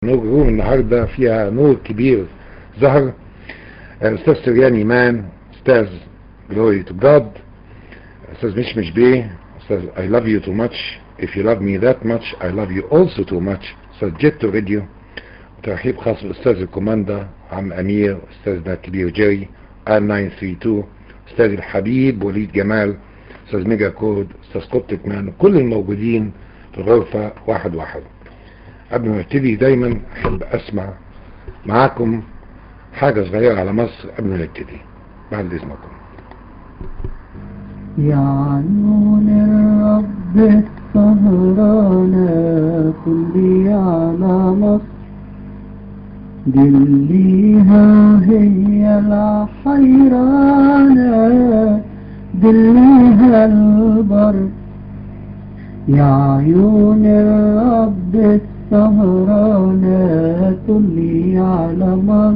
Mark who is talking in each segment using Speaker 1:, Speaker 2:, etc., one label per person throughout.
Speaker 1: نور روم النهاردة فيها نور كبير ظهر أستاذ سريان إيمان أستاذ Glory to God أستاذ مشمش بيه أستاذ I love you too much If you love me that much I love you also too much أستاذ جيتو راديو وترحيب خاص بالأستاذ الكوماندا عم أمير أستاذنا الكبير جيري آل 932 أستاذ الحبيب وليد جمال أستاذ ميجا كود أستاذ كوبتك مان كل الموجودين في الغرفة واحد واحد قبل ما نبتدي دايما احب اسمع معاكم حاجة صغيرة على مصر قبل ما نبتدي بعد اذنكم
Speaker 2: يا عيون الرب السهرانة كلي على مصر دليها هي الحيرانة دليها البر يا عيون الرب السهرانة طلي على مصر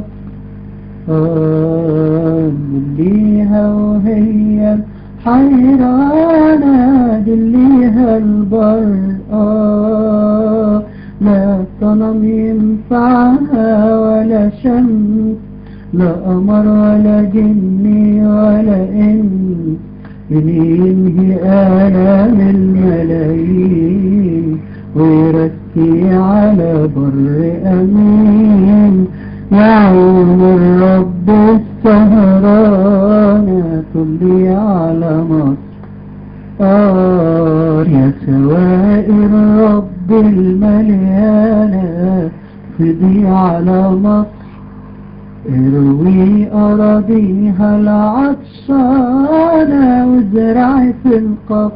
Speaker 2: آه دليها وهي الحيرانة دليها البر آه لا صنم ينفعها ولا شمس لا قمر ولا جني ولا إنس ينهي آلام الملايين ويرسي على بر أمين يعون الرب السهرانة تلي على مصر آه يا سواء الرب المليانة فضي على مصر اروي أراضيها العطشانة وزرعي في القبر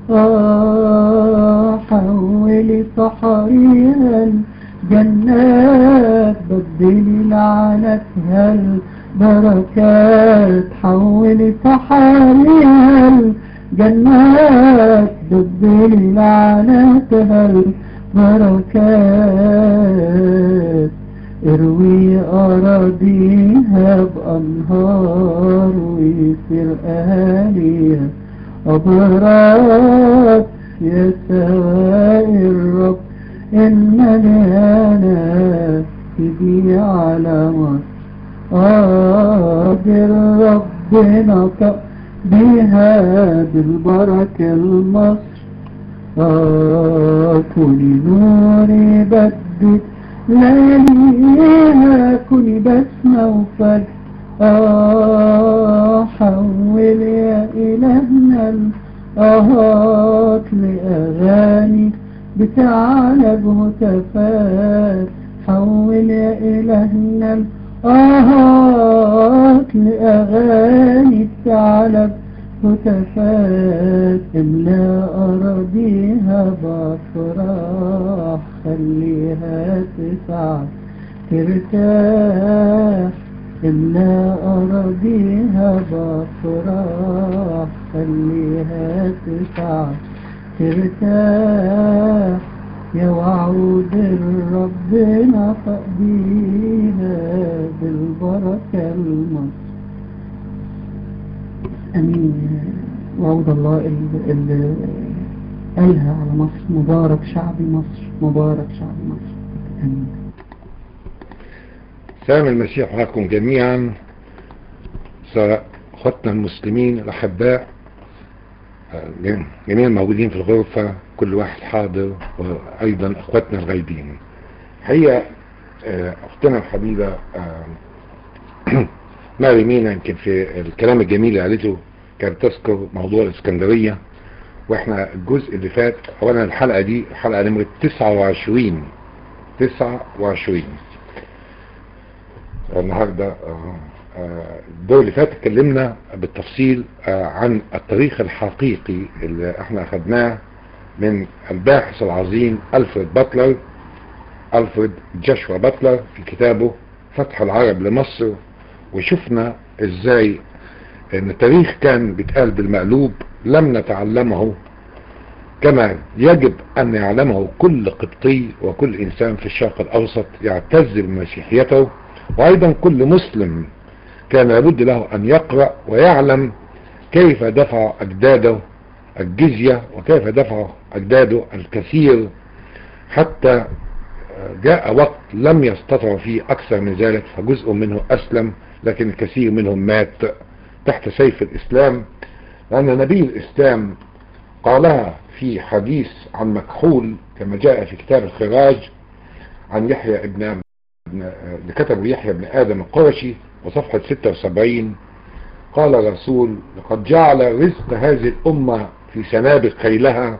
Speaker 2: آه حولي صحاريها الجنات بدلي لعنتها البركات حولي صحاريها الجنات بدلي لعنتها البركات اروي أراضيها بأنهار ويصير أهاليها أبرار يا سواء الرب إن مليانا تجي على مصر قادر ربنا بها بالبركة المصر آه كوني نوري بدي لياليها كوني بسمة وفجر آه حول يا إلهنا الآهات لأغاني بتعالج هتفات حول يا إلهنا الآهات لأغاني بتعالج هتفات املا أراضيها بفراح خليها تسعد ترتاح املا أراضيها بفراح خليها تسعد ترتاح يا وعود الرب نفق بيها بالبركة المصر أمين وعود الله اللي قالها على مصر مبارك شعبي مصر مبارك شعبي مصر أمين
Speaker 1: سلام المسيح معكم جميعا سواء اخواتنا المسلمين الاحباء جميع الموجودين في الغرفة كل واحد حاضر وايضا اخواتنا الغايبين هي اختنا الحبيبة ماري مينا يمكن في الكلام الجميل اللي قالته كانت تذكر موضوع الاسكندرية واحنا الجزء اللي فات اولا الحلقة دي الحلقة نمرة 29 29 النهاردة الدور اللي فات اتكلمنا بالتفصيل عن التاريخ الحقيقي اللي احنا اخدناه من الباحث العظيم ألفريد باتلر ألفريد جاشوا باتلر في كتابه فتح العرب لمصر وشفنا ازاي ان التاريخ كان بيتقال بالمقلوب لم نتعلمه كما يجب ان يعلمه كل قبطي وكل انسان في الشرق الاوسط يعتز بمسيحيته وايضا كل مسلم كان لابد له ان يقرأ ويعلم كيف دفع اجداده الجزية وكيف دفع اجداده الكثير حتى جاء وقت لم يستطعوا فيه أكثر من ذلك فجزء منه أسلم لكن الكثير منهم مات تحت سيف الإسلام لأن نبي الإسلام قالها في حديث عن مكحول كما جاء في كتاب الخراج عن يحيى ابن اللي كتبه يحيى ابن آدم القرشي وصفحة 76 قال الرسول لقد جعل رزق هذه الأمة في سنابق خيلها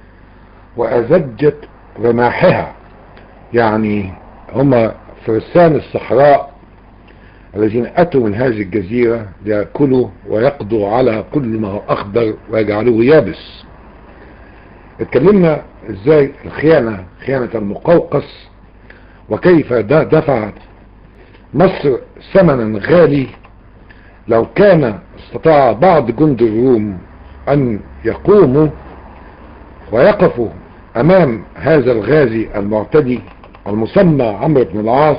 Speaker 1: وأزجت رماحها يعني هم فرسان الصحراء الذين أتوا من هذه الجزيرة ليأكلوا ويقضوا على كل ما هو أخضر ويجعلوه يابس اتكلمنا ازاي الخيانة خيانة المقوقس وكيف دفعت مصر ثمنا غالي لو كان استطاع بعض جند الروم أن يقوموا ويقفوا أمام هذا الغازي المعتدي المسمى عمرو بن العاص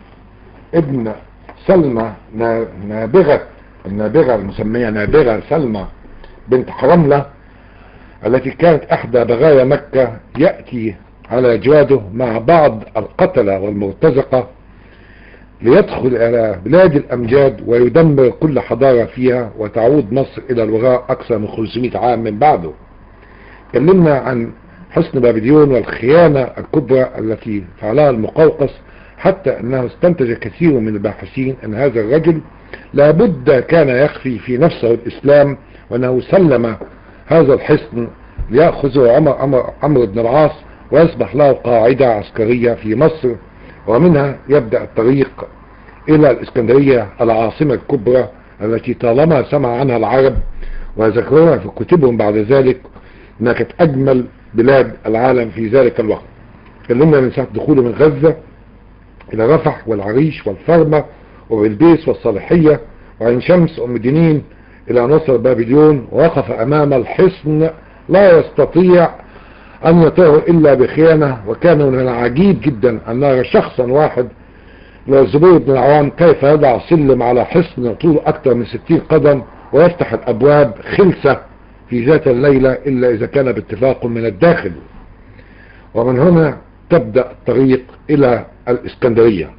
Speaker 1: ابن سلمى نابغة النابغة المسمية نابغة سلمى بنت حرملة التي كانت احدى بغايا مكة يأتي على جواده مع بعض القتلة والمرتزقة ليدخل الى بلاد الامجاد ويدمر كل حضارة فيها وتعود مصر الى الوراء اكثر من 500 عام من بعده تكلمنا عن حسن بابليون والخيانة الكبرى التي فعلها المقوقس حتى انه استنتج كثير من الباحثين ان هذا الرجل لابد كان يخفي في نفسه الاسلام وانه سلم هذا الحصن ليأخذه عمر, عمر, عمر بن العاص ويصبح له قاعدة عسكرية في مصر ومنها يبدأ الطريق إلى الإسكندرية العاصمة الكبرى التي طالما سمع عنها العرب وذكروها في كتبهم بعد ذلك انها كانت أجمل بلاد العالم في ذلك الوقت تكلمنا من ساعة دخوله من غزة إلى رفح والعريش والفرمة وبلبيس والصالحية وعين شمس وأم دينين إلى نصر بابليون ووقف أمام الحصن لا يستطيع أن يطيعه إلا بخيانة وكان من العجيب جدا أن نرى شخصا واحد للزبير بن العوام كيف يضع سلم على حصن طوله أكثر من 60 قدم ويفتح الأبواب خلسة في ذات الليلة إلا إذا كان باتفاق من الداخل ومن هنا تبدأ الطريق إلى الإسكندرية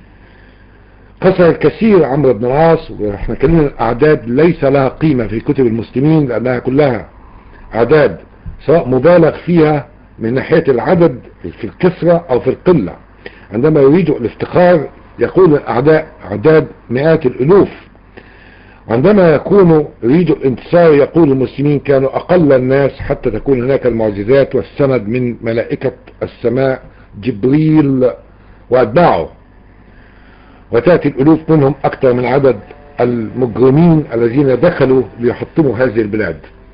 Speaker 1: خسر الكثير عمرو بن العاص واحنا كلمنا الأعداد ليس لها قيمة في كتب المسلمين لأنها كلها أعداد سواء مبالغ فيها من ناحية العدد في الكثرة أو في القلة عندما يريد الافتخار يقول الأعداء أعداد مئات الألوف عندما يكون يريد الانتصار يقول المسلمين كانوا أقل الناس حتى تكون هناك المعجزات والسند من ملائكة السماء جبريل وأتباعه وتأتي الألوف منهم أكثر من عدد المجرمين الذين دخلوا ليحطموا هذه البلاد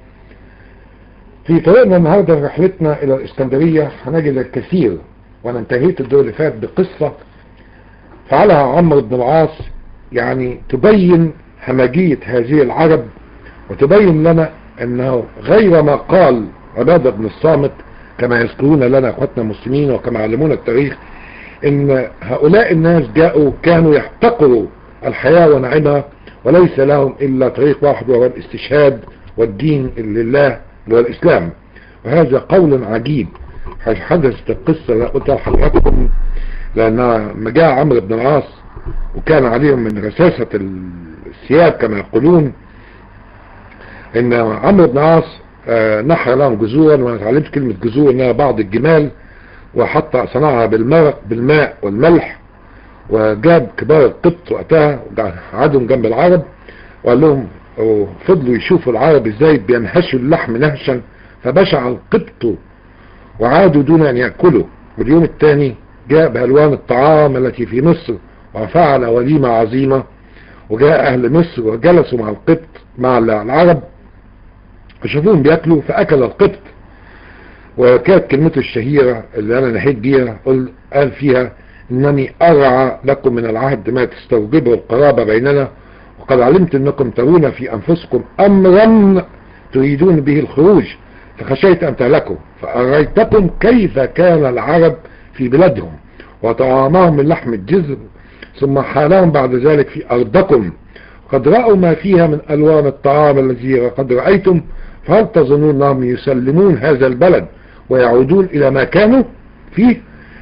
Speaker 1: في طريقنا النهاردة رحلتنا إلى الإسكندرية هنجد الكثير وأنا انتهيت الدور اللي فات بقصة فعلها عمرو بن العاص يعني تبين همجية هذه العرب وتبين لنا أنه غير ما قال عبادة بن الصامت كما يذكرون لنا أخواتنا المسلمين وكما علمونا التاريخ ان هؤلاء الناس جاءوا كانوا يحتقروا الحياة ونعمها وليس لهم الا طريق واحد وهو الاستشهاد والدين لله اللي هو الاسلام وهذا قول عجيب حدثت القصة اللي قلتها لحضراتكم لان لما جاء عمرو بن العاص وكان عليهم من رساسة الثياب كما يقولون ان عمرو بن العاص نحر لهم جذورا وانا اتعلمت كلمة جذور انها بعض الجمال وحط صنعها بالمرق بالماء والملح وجاب كبار القبط وقتها قعدهم جنب العرب وقال لهم وفضلوا يشوفوا العرب ازاي بينهشوا اللحم نهشا فبشع القبط وعادوا دون ان يأكلوا واليوم الثاني جاء بألوان الطعام التي في مصر وفعل وليمة عظيمة وجاء أهل مصر وجلسوا مع القبط مع العرب وشافوهم بيأكلوا فأكل القبط وكانت كلمته الشهيرة اللي أنا نحيت بيها قال فيها إنني أرعى لكم من العهد ما تستوجبه القرابة بيننا وقد علمت أنكم ترون في أنفسكم أمرا تريدون به الخروج فخشيت أن تهلكوا فأريتكم كيف كان العرب في بلادهم وطعامهم من لحم الجزر ثم حالهم بعد ذلك في أرضكم قد رأوا ما فيها من ألوان الطعام الذي قد رأيتم فهل تظنون أنهم يسلمون هذا البلد ويعودون إلى ما كانوا فيه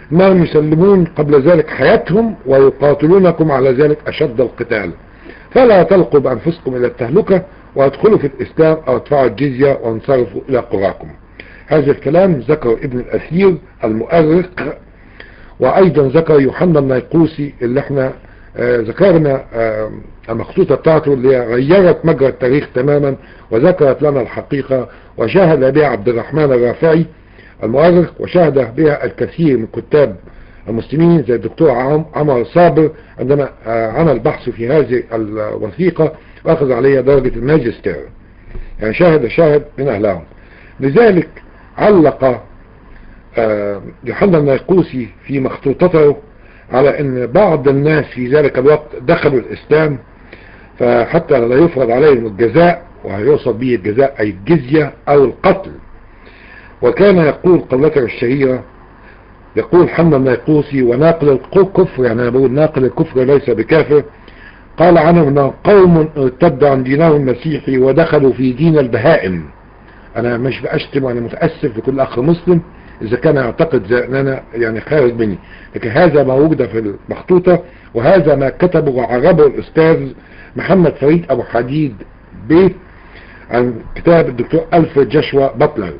Speaker 1: انهم يسلمون قبل ذلك حياتهم ويقاتلونكم على ذلك اشد القتال فلا تلقوا بانفسكم الى التهلكة وادخلوا في الاسلام او ادفعوا الجزية وانصرفوا الى قراكم هذا الكلام ذكر ابن الاثير المؤرخ وايضا ذكر يوحنا النيقوسي اللي احنا آه ذكرنا آه المخطوطة بتاعته اللي غيرت مجرى التاريخ تماما وذكرت لنا الحقيقة وشاهد بها عبد الرحمن الرافعي المؤرخ وشاهد بها الكثير من كتاب المسلمين زي الدكتور عمر صابر عندما آه عمل بحث في هذه الوثيقة واخذ عليها درجة الماجستير يعني شاهد شاهد من اهلهم لذلك علق يوحنا النيقوسي في مخطوطته على ان بعض الناس في ذلك الوقت دخلوا الاسلام فحتى لا يفرض عليهم الجزاء ويوصل به الجزاء اي الجزية او القتل وكان يقول قولته الشهيرة يقول حنا النيقوسي وناقل الكفر يعني انا بقول ناقل الكفر ليس بكافر قال عنهم انهم قوم ارتدوا عن دينهم المسيحي ودخلوا في دين البهائم انا مش بأشتم وانا متأسف لكل اخ مسلم اذا كان يعتقد زي ان انا يعني خارج مني لكن هذا ما وجد في المخطوطة وهذا ما كتبه وعربه الاستاذ محمد فريد ابو حديد بيت عن كتاب الدكتور الفريد جشوا بطلر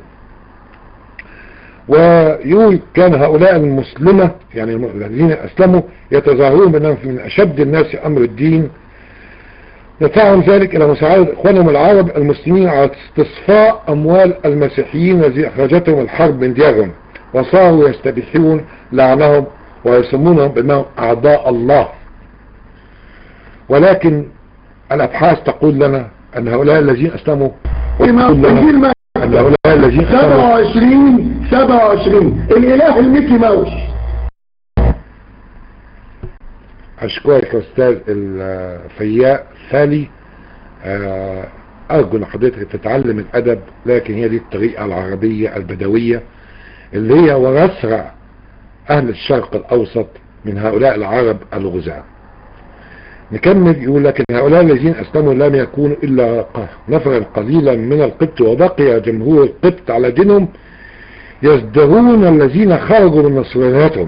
Speaker 1: ويقول كان هؤلاء المسلمة يعني الذين اسلموا يتظاهرون بانهم من اشد الناس امر الدين دفعهم ذلك الى مساعدة اخوانهم العرب المسلمين على استصفاء اموال المسيحيين الذي اخرجتهم الحرب من ديارهم وصاروا يستبيحون لعنهم ويسمونهم بانهم اعداء الله ولكن الابحاث تقول لنا ان هؤلاء الذين اسلموا
Speaker 3: تقول لنا
Speaker 1: ان هؤلاء الذين اسلموا
Speaker 3: 27 27 الاله الميكي ماوس
Speaker 1: اشكرك استاذ الفياء فالي ارجو ان حضرتك تتعلم الادب لكن هي دي الطريقة العربية البدوية اللي هي ورثها اهل الشرق الاوسط من هؤلاء العرب الغزاة نكمل يقول لك ان هؤلاء الذين اسلموا لم يكونوا الا نفرا قليلا من القبط وبقي جمهور القبط على دينهم يزدهون الذين خرجوا من نصرانيتهم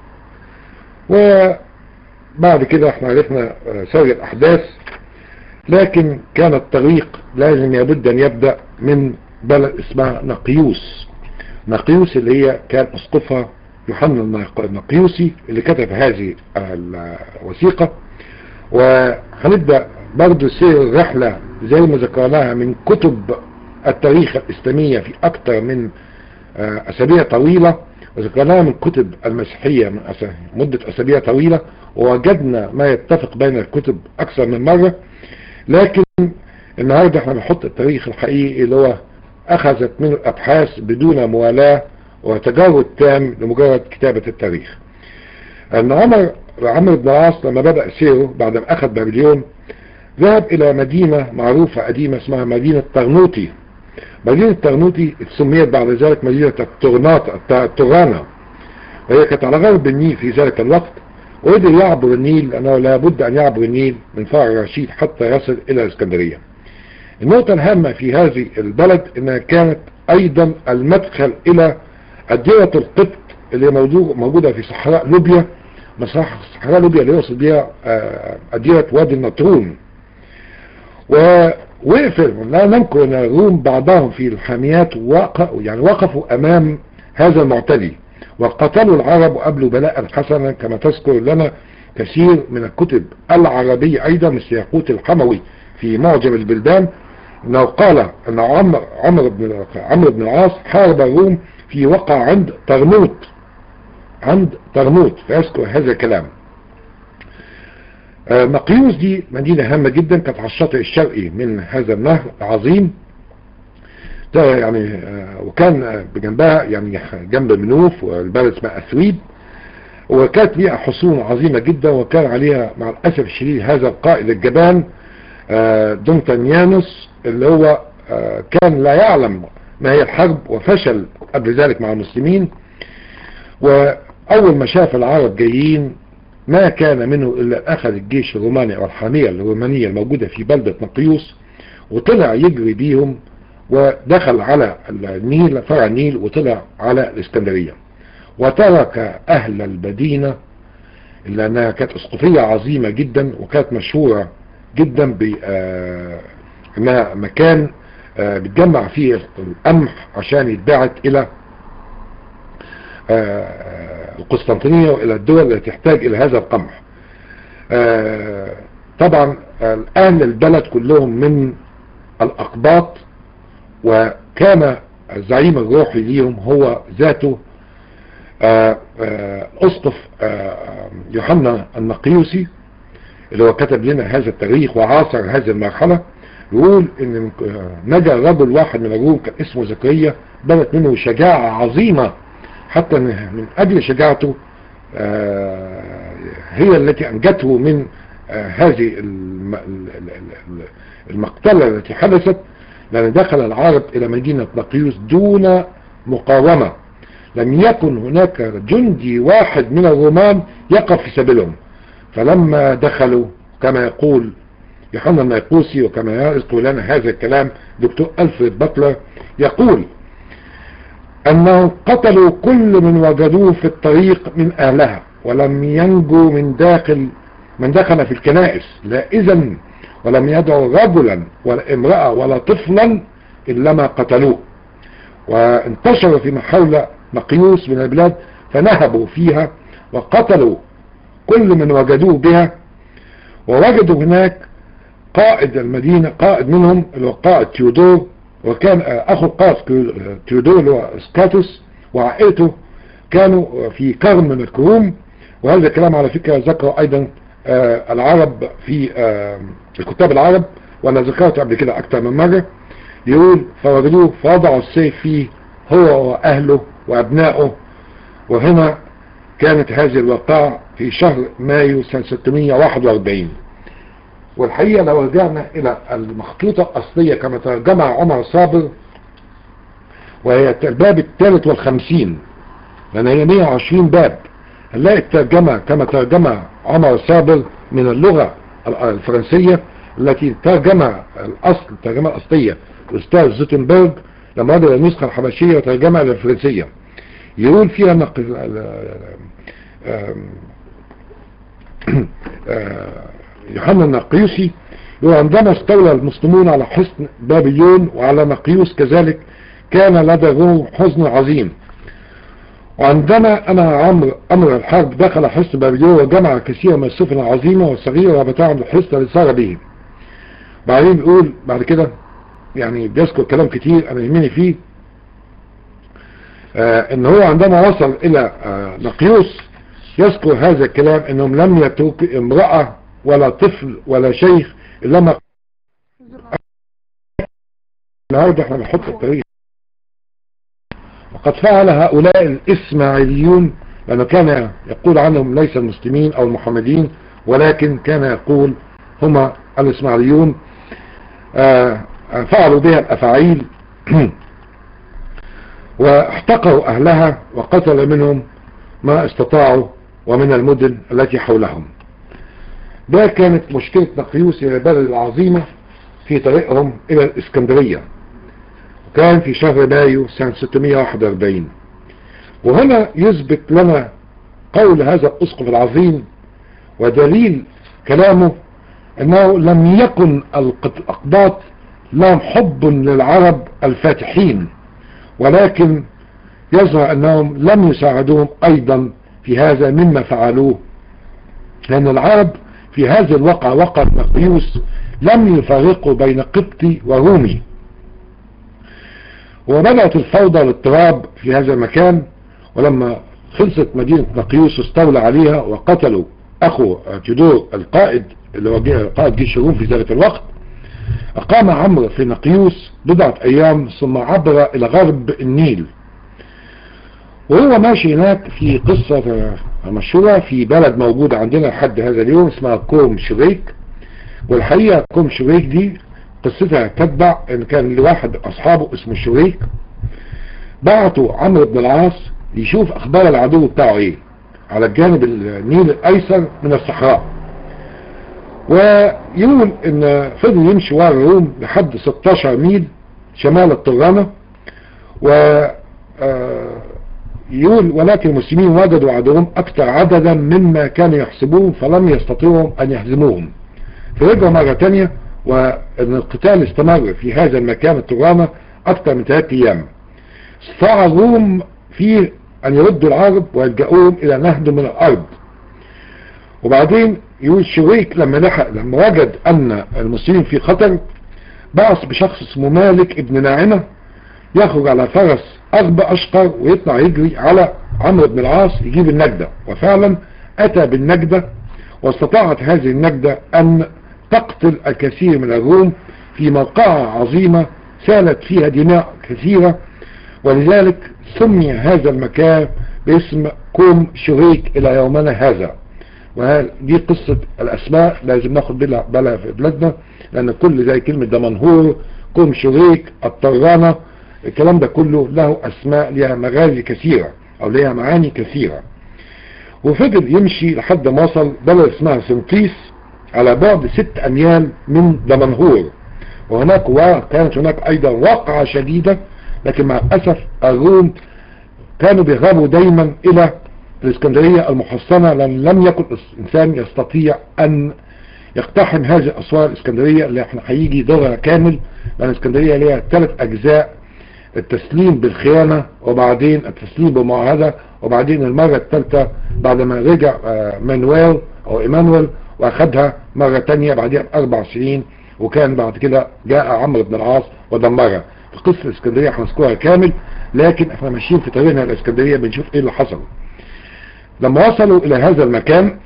Speaker 1: وبعد كده احنا عرفنا سير الاحداث لكن كان الطريق لازم يبد ان يبدأ من بلد اسمها نقيوس نقيوس اللي هي كان اسقفها يوحنا النقيوسي اللي كتب هذه الوثيقة وهنبدأ برضو سير الرحلة زي ما ذكرناها من كتب التاريخ الإسلامية في أكثر من أسابيع طويلة وذكرناها من كتب المسيحية من مدة أسابيع طويلة ووجدنا ما يتفق بين الكتب أكثر من مرة لكن النهاردة احنا بنحط التاريخ الحقيقي اللي هو أخذت منه الأبحاث بدون موالاة وتجارب تام لمجرد كتابة التاريخ أن عمر عمرو بن العاص لما بدأ سيره بعد ما أخذ بابليون ذهب إلى مدينة معروفة قديمة اسمها مدينة طرنوطي مدينة طرنوطي سميت بعد ذلك مدينة التورنات التورانا وهي كانت على غرب النيل في ذلك الوقت وقدر يعبر النيل لأنه لابد أن يعبر النيل من فار رشيد حتى يصل إلى الإسكندرية النقطة الهامة في هذه البلد أنها كانت أيضا المدخل إلى أديرة القبط اللي موجودة في صحراء ليبيا صحراء ليبيا اللي يوصل بها أديرة وادي النطرون ووقف لا ننكر أن الروم بعضهم في الحاميات وقفوا يعني وقفوا أمام هذا المعتدي وقتلوا العرب وقبلوا بلاء حسنا كما تذكر لنا كثير من الكتب العربية أيضا مثل ياقوت الحموي في معجم البلدان انه قال ان عمر عمر بن عمرو بن العاص حارب الروم في وقع عند ترموت عند ترموت فيذكر هذا الكلام آه مقيوس دي مدينة هامة جدا كانت على الشاطئ الشرقي من هذا النهر العظيم ده يعني آه وكان بجنبها يعني جنب منوف والبلد اسمها اثريب وكانت ليها حصون عظيمة جدا وكان عليها مع الاسف الشديد هذا القائد الجبان آه دونتانيانوس اللي هو كان لا يعلم ما هي الحرب وفشل قبل ذلك مع المسلمين وأول ما شاف العرب جايين ما كان منه إلا أخذ الجيش الروماني أو الحامية الرومانية الموجودة في بلدة نقيوس وطلع يجري بيهم ودخل على النيل فرع النيل وطلع على الإسكندرية وترك أهل المدينة لأنها كانت أسقفية عظيمة جدا وكانت مشهورة جدا بأنها مكان آه، بتجمع فيه القمح عشان يتباعت إلى آه، القسطنطينية وإلى الدول التي تحتاج إلى هذا القمح آه، طبعا الآن البلد كلهم من الأقباط وكان الزعيم الروحي ليهم هو ذاته آه، آه، أسقف آه، يوحنا النقيوسي اللي هو كتب لنا هذا التاريخ وعاصر هذه المرحلة يقول ان نجا رجل واحد من الروم كان اسمه زكريا بدت منه شجاعة عظيمة حتى من اجل شجاعته هي التي انجته من هذه المقتلة التي حدثت لأن دخل العرب إلى مدينة نقيوس دون مقاومة لم يكن هناك جندي واحد من الرومان يقف في سبيلهم فلما دخلوا كما يقول يوحنا النيقوسي وكما يذكر لنا هذا الكلام دكتور ألفريد باتلر يقول أنهم قتلوا كل من وجدوه في الطريق من أهلها ولم ينجوا من داخل من دخل في الكنائس لا إذن ولم يدعوا رجلا ولا امرأة ولا طفلا إلا ما قتلوه وانتشروا في حول مقيوس من البلاد فنهبوا فيها وقتلوا كل من وجدوه بها ووجدوا هناك قائد المدينة قائد منهم اللي هو قائد تيودور وكان اخو قائد تيودور اللي هو سكاتوس وعائلته كانوا في كرم من الكروم وهذا الكلام على فكرة ذكره ايضا آه العرب في آه الكتاب العرب وانا ذكرته قبل كده اكتر من مرة يقول فوجدوه فوضعوا السيف فيه هو واهله وابنائه وهنا كانت هذه الواقعة في شهر مايو سنة 641 والحقيقة لو رجعنا الى المخطوطة الاصلية كما ترجمها عمر صابر وهي الباب الثالث والخمسين لان هي 120 باب هنلاقي الترجمة كما ترجمها عمر صابر من اللغة الفرنسية التي ترجمها الاصل الترجمة الاصلية الاستاذ زوتنبرج لما رجل النسخة الحبشية وترجمها للفرنسية يقول فيها نقل يوحنا النقيوسي يقول عندما استولى المسلمون على حصن بابليون وعلى نقيوس كذلك كان لدى الروم حزن عظيم وعندما أنا عمر أمر الحرب دخل حصن بابليون وجمع كثير من السفن العظيمة والصغيرة وبتاعهم الحصن اللي صار به بعدين بيقول بعد كده يعني بيذكر كلام كتير أنا يهمني فيه آه ان هو عندما وصل الى آه نقيوس يذكر هذا الكلام انهم لم يترك امرأة ولا طفل ولا شيخ الا ما النهارده احنا بنحط التاريخ وقد فعل هؤلاء الاسماعيليون لانه كان يقول عنهم ليس المسلمين او المحمديين ولكن كان يقول هما الاسماعيليون آه فعلوا بها الافاعيل واحتقروا اهلها وقتل منهم ما استطاعوا ومن المدن التي حولهم ده كانت مشكلة نقيوس الى البلد العظيمة في طريقهم الى الاسكندرية وكان في شهر مايو سنة 641 وهنا يثبت لنا قول هذا الاسقف العظيم ودليل كلامه انه لم يكن الاقباط لهم حب للعرب الفاتحين ولكن يظهر انهم لم يساعدوهم ايضا في هذا مما فعلوه لان العرب في هذه الوقعة وقع نقيوس لم يفرقوا بين قبطي ورومي وبدأت الفوضى والاضطراب في هذا المكان ولما خلصت مدينة نقيوس استولى عليها وقتلوا اخو تيودور القائد اللي هو قائد جيش الروم في ذلك الوقت اقام عمرو في نقيوس بضعة ايام ثم عبر الى غرب النيل وهو ماشي هناك في قصة مشهورة في بلد موجودة عندنا لحد هذا اليوم اسمها كوم شريك والحقيقة كوم شريك دي قصتها تتبع ان كان لواحد اصحابه اسمه شريك بعتوا عمرو بن العاص يشوف اخبار العدو بتاعه ايه على الجانب النيل الايسر من الصحراء ويقول ان فضل يمشي ورا الروم لحد 16 ميل شمال الطرانة و يقول ولكن المسلمين وجدوا عدوهم أكثر عددا مما كانوا يحسبون فلم يستطيعوا أن يهزموهم فرجعوا مرة تانية وأن القتال استمر في هذا المكان الترامة أكثر من ثلاثة أيام استطاع الروم في أن يردوا العرب ويلجأوهم إلى نهض من الأرض وبعدين يقول شويك لما لحق لما وجد أن المسلمين في خطر بعث بشخص اسمه مالك ابن ناعمة يخرج على فرس أغبى أشقر ويطلع يجري على عمرو بن العاص يجيب النجدة وفعلا أتى بالنجدة واستطاعت هذه النجدة أن تقتل الكثير من الروم في موقعة عظيمة سالت فيها دماء كثيرة ولذلك سمي هذا المكان باسم كوم شريك إلى يومنا هذا ودي قصة الأسماء لازم ناخد بالها في بلادنا لأن كل زي كلمة دمنهور كوم شريك الطرانة الكلام ده كله له أسماء لها مغازي كثيرة أو لها معاني كثيرة وفضل يمشي لحد ما وصل بلد اسمها سنقيس على بعد ست أميال من دمنهور وهناك كانت هناك أيضا واقعة شديدة لكن مع الأسف الروم كانوا بيهربوا دايما إلى الإسكندرية المحصنة لأن لم يكن إنسان يستطيع أن يقتحم هذه الأسوار الإسكندرية اللي احنا هيجي دورها كامل لأن الإسكندرية ليها ثلاث أجزاء التسليم بالخيانة وبعدين التسليم بالمعاهدة وبعدين المرة الثالثة بعد ما رجع مانويل أو إيمانويل وأخدها مرة تانية بعدها بأربع سنين وكان بعد كده جاء عمرو بن العاص ودمرها في قصة الإسكندرية هنذكرها كامل لكن احنا ماشيين في طريقنا الإسكندرية بنشوف ايه اللي حصل لما وصلوا إلى هذا المكان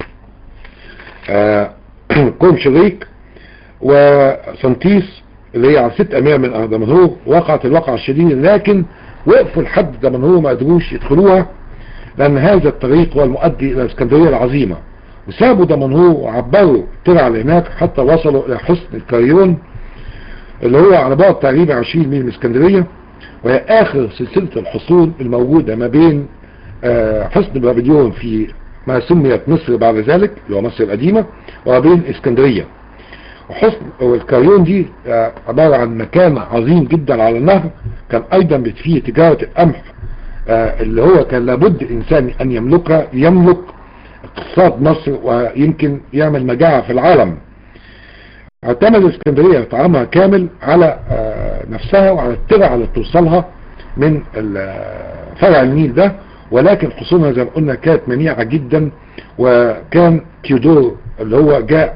Speaker 1: كوم شريك وسنتيس اللي هي على ست أمير من دمنهور وقعت الوقعة الشديدة لكن وقفوا لحد دمنهور ما قدروش يدخلوها لأن هذا الطريق هو المؤدي إلى الإسكندرية العظيمة وسابوا دمنهور وعبروا ترع هناك حتى وصلوا إلى حصن الكريون اللي هو على بعد تقريبا 20 ميل من اسكندرية وهي آخر سلسلة الحصون الموجودة ما بين حصن بابليون في ما سميت مصر بعد ذلك اللي هو مصر القديمة وما بين اسكندرية وحصن والكريون دي عبارة عن مكان عظيم جدا على النهر كان ايضا فيه تجارة القمح اللي هو كان لابد الانسان ان يملكها يملك اقتصاد مصر ويمكن يعمل مجاعة في العالم اعتمد اسكندرية طعامها كامل على نفسها وعلى الترع اللي توصلها من فرع النيل ده ولكن حصونها زي ما قلنا كانت منيعة جدا وكان تيودور اللي هو جاء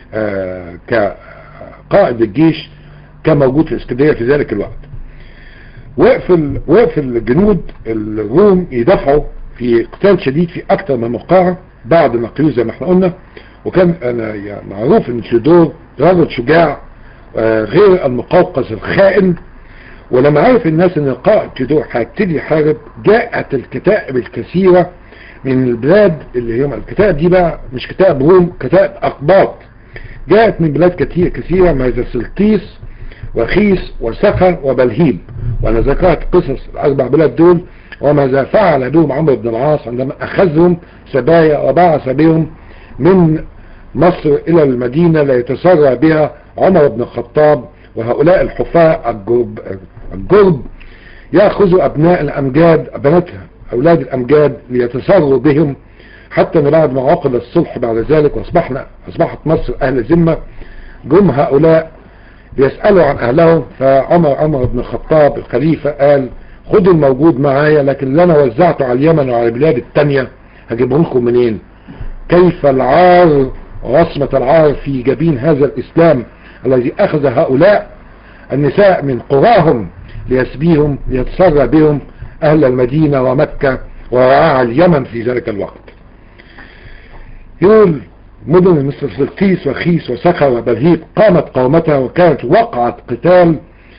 Speaker 1: كقائد الجيش كان موجود في اسكندرية في ذلك الوقت وقف وقف الجنود الروم يدافعوا في قتال شديد في اكثر من موقعة بعد نقيوز زي ما احنا قلنا وكان أنا يعني معروف ان تيودور رجل شجاع غير المقوقز الخائن ولما عرف الناس ان القائد تيودور هيبتدي يحارب جاءت الكتائب الكثيرة من البلاد اللي هم الكتائب دي بقى مش كتائب روم كتائب اقباط جاءت من بلاد كثير كثيرة مثل سلطيس وخيس وسخر وبلهيب وانا ذكرت قصص الاربع بلاد دول وماذا فعل بهم عمرو بن العاص عندما اخذهم سبايا وبعث بهم من مصر الى المدينة ليتسرى بها عمر بن الخطاب وهؤلاء الحفاة الجرب, الجرب يأخذوا ابناء الامجاد بناتها اولاد الامجاد ليتسروا بهم حتى ان بعد ما عقد الصلح بعد ذلك واصبحنا اصبحت مصر اهل ذمة جم هؤلاء بيسألوا عن اهلهم فعمر عمر بن الخطاب الخليفة قال خدوا الموجود معايا لكن اللي انا وزعته على اليمن وعلى البلاد التانية هجيبه لكم منين كيف العار وعصمة العار في جبين هذا الاسلام الذي اخذ هؤلاء النساء من قراهم ليسبيهم ليتسرى بهم اهل المدينة ومكة ورعاع اليمن في ذلك الوقت يقول مدن مثل سلقيس وخيس وسخر وبلهيب قامت قومتها وكانت وقعت قتال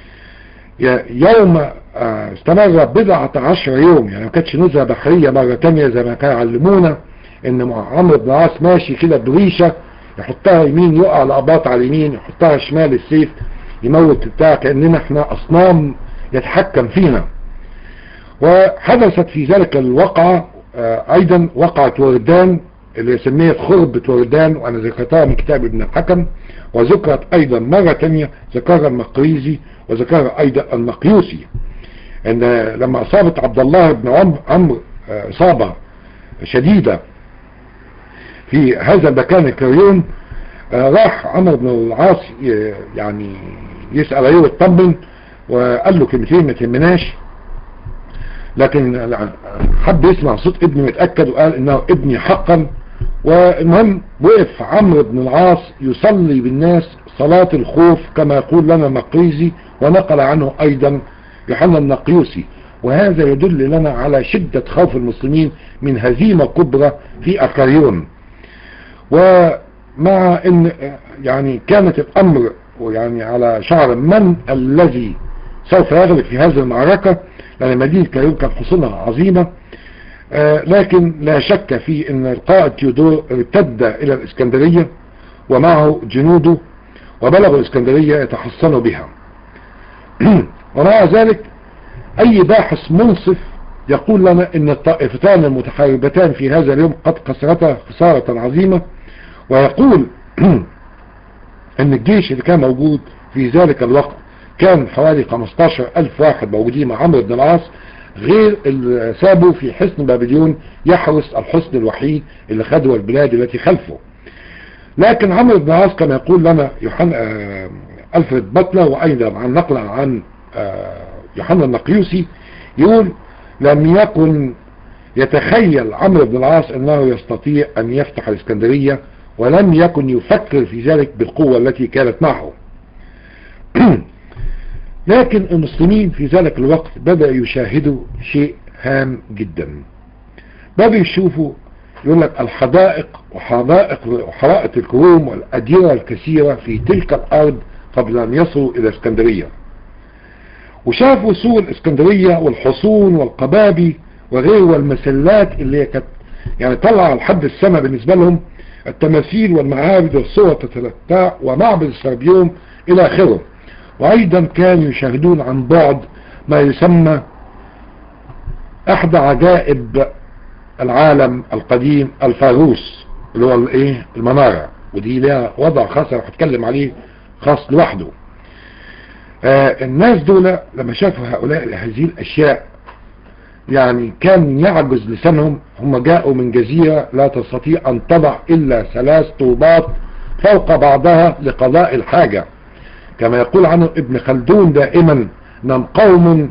Speaker 1: يوم استمر بضعة عشر يوم يعني ما كانتش نزهة بحرية مرة تانية زي ما كانوا علمونا ان عمرو بن العاص ماشي كده بريشة يحطها يمين يقع الاباط على اليمين يحطها شمال السيف يموت بتاع كأننا احنا اصنام يتحكم فينا وحدثت في ذلك الوقعة ايضا وقعة وردان اللي سميت خربة وردان وانا ذكرتها من كتاب ابن الحكم وذكرت ايضا مرة تانية ذكرها المقريزي وذكرها ايضا المقيوسي ان لما اصابت عبد الله بن عمرو عمرو آه، اصابة شديدة في هذا المكان الكريون آه، راح عمرو بن العاص ي- يعني يسأل عليه ويطمن وقال له كلمتين ما تهمناش لكن حب يسمع صوت ابنه ويتأكد وقال انه ابني حقا والمهم وقف عمرو بن العاص يصلي بالناس صلاة الخوف كما يقول لنا النقيزي ونقل عنه ايضا يوحنا النقيوسي وهذا يدل لنا على شدة خوف المسلمين من هزيمة كبرى في أكاريون ومع ان يعني كانت الامر يعني على شعر من الذي سوف يغلب في هذه المعركة لان مدينة كاريون كان حصونها عظيمة آه، لكن لا شك في ان القائد تيودور ارتد الى الاسكندرية ومعه جنوده وبلغوا الاسكندرية يتحصنوا بها ومع ذلك اي باحث منصف يقول لنا ان الطائفتان المتحاربتان في هذا اليوم قد خسرتا خسارة عظيمة ويقول ان الجيش اللي كان موجود في ذلك الوقت كان حوالي 15 الف واحد موجودين مع عمرو بن العاص غير اللي سابوا في حصن بابليون يحرس الحصن الوحيد اللي خدوا البلاد التي خلفه لكن عمرو بن العاص كما يقول لنا يوحنا آه، ألفريد باتلر وأيضا عن نقلا عن آه، يوحنا النقيوسي يقول لم يكن يتخيل عمرو بن العاص أنه يستطيع أن يفتح الإسكندرية ولم يكن يفكر في ذلك بالقوة التي كانت معه لكن المسلمين في ذلك الوقت بدأوا يشاهدوا شيء هام جدا بدأوا يشوفوا يقول لك الحدائق وحدائق وحرائق الكروم والأديرة الكثيرة في تلك الأرض قبل أن يصلوا إلى اسكندرية وشافوا سوق الاسكندرية والحصون والقبابي وغيره والمسلات اللي هي كانت يعني طلع لحد السماء بالنسبة لهم التماثيل والمعابد والصور تتلتع ومعبد السربيوم إلى آخره وأيضا كانوا يشاهدون عن بعد ما يسمى أحد عجائب العالم القديم الفاروس اللي هو الايه المنارة ودي لها وضع خاص انا هتكلم عليه خاص لوحده آه الناس دول لما شافوا هؤلاء هذه الاشياء يعني كان يعجز لسانهم هم جاءوا من جزيرة لا تستطيع ان تضع الا ثلاث طوبات فوق بعضها لقضاء الحاجة كما يقول عنه ابن خلدون دائما انهم قوم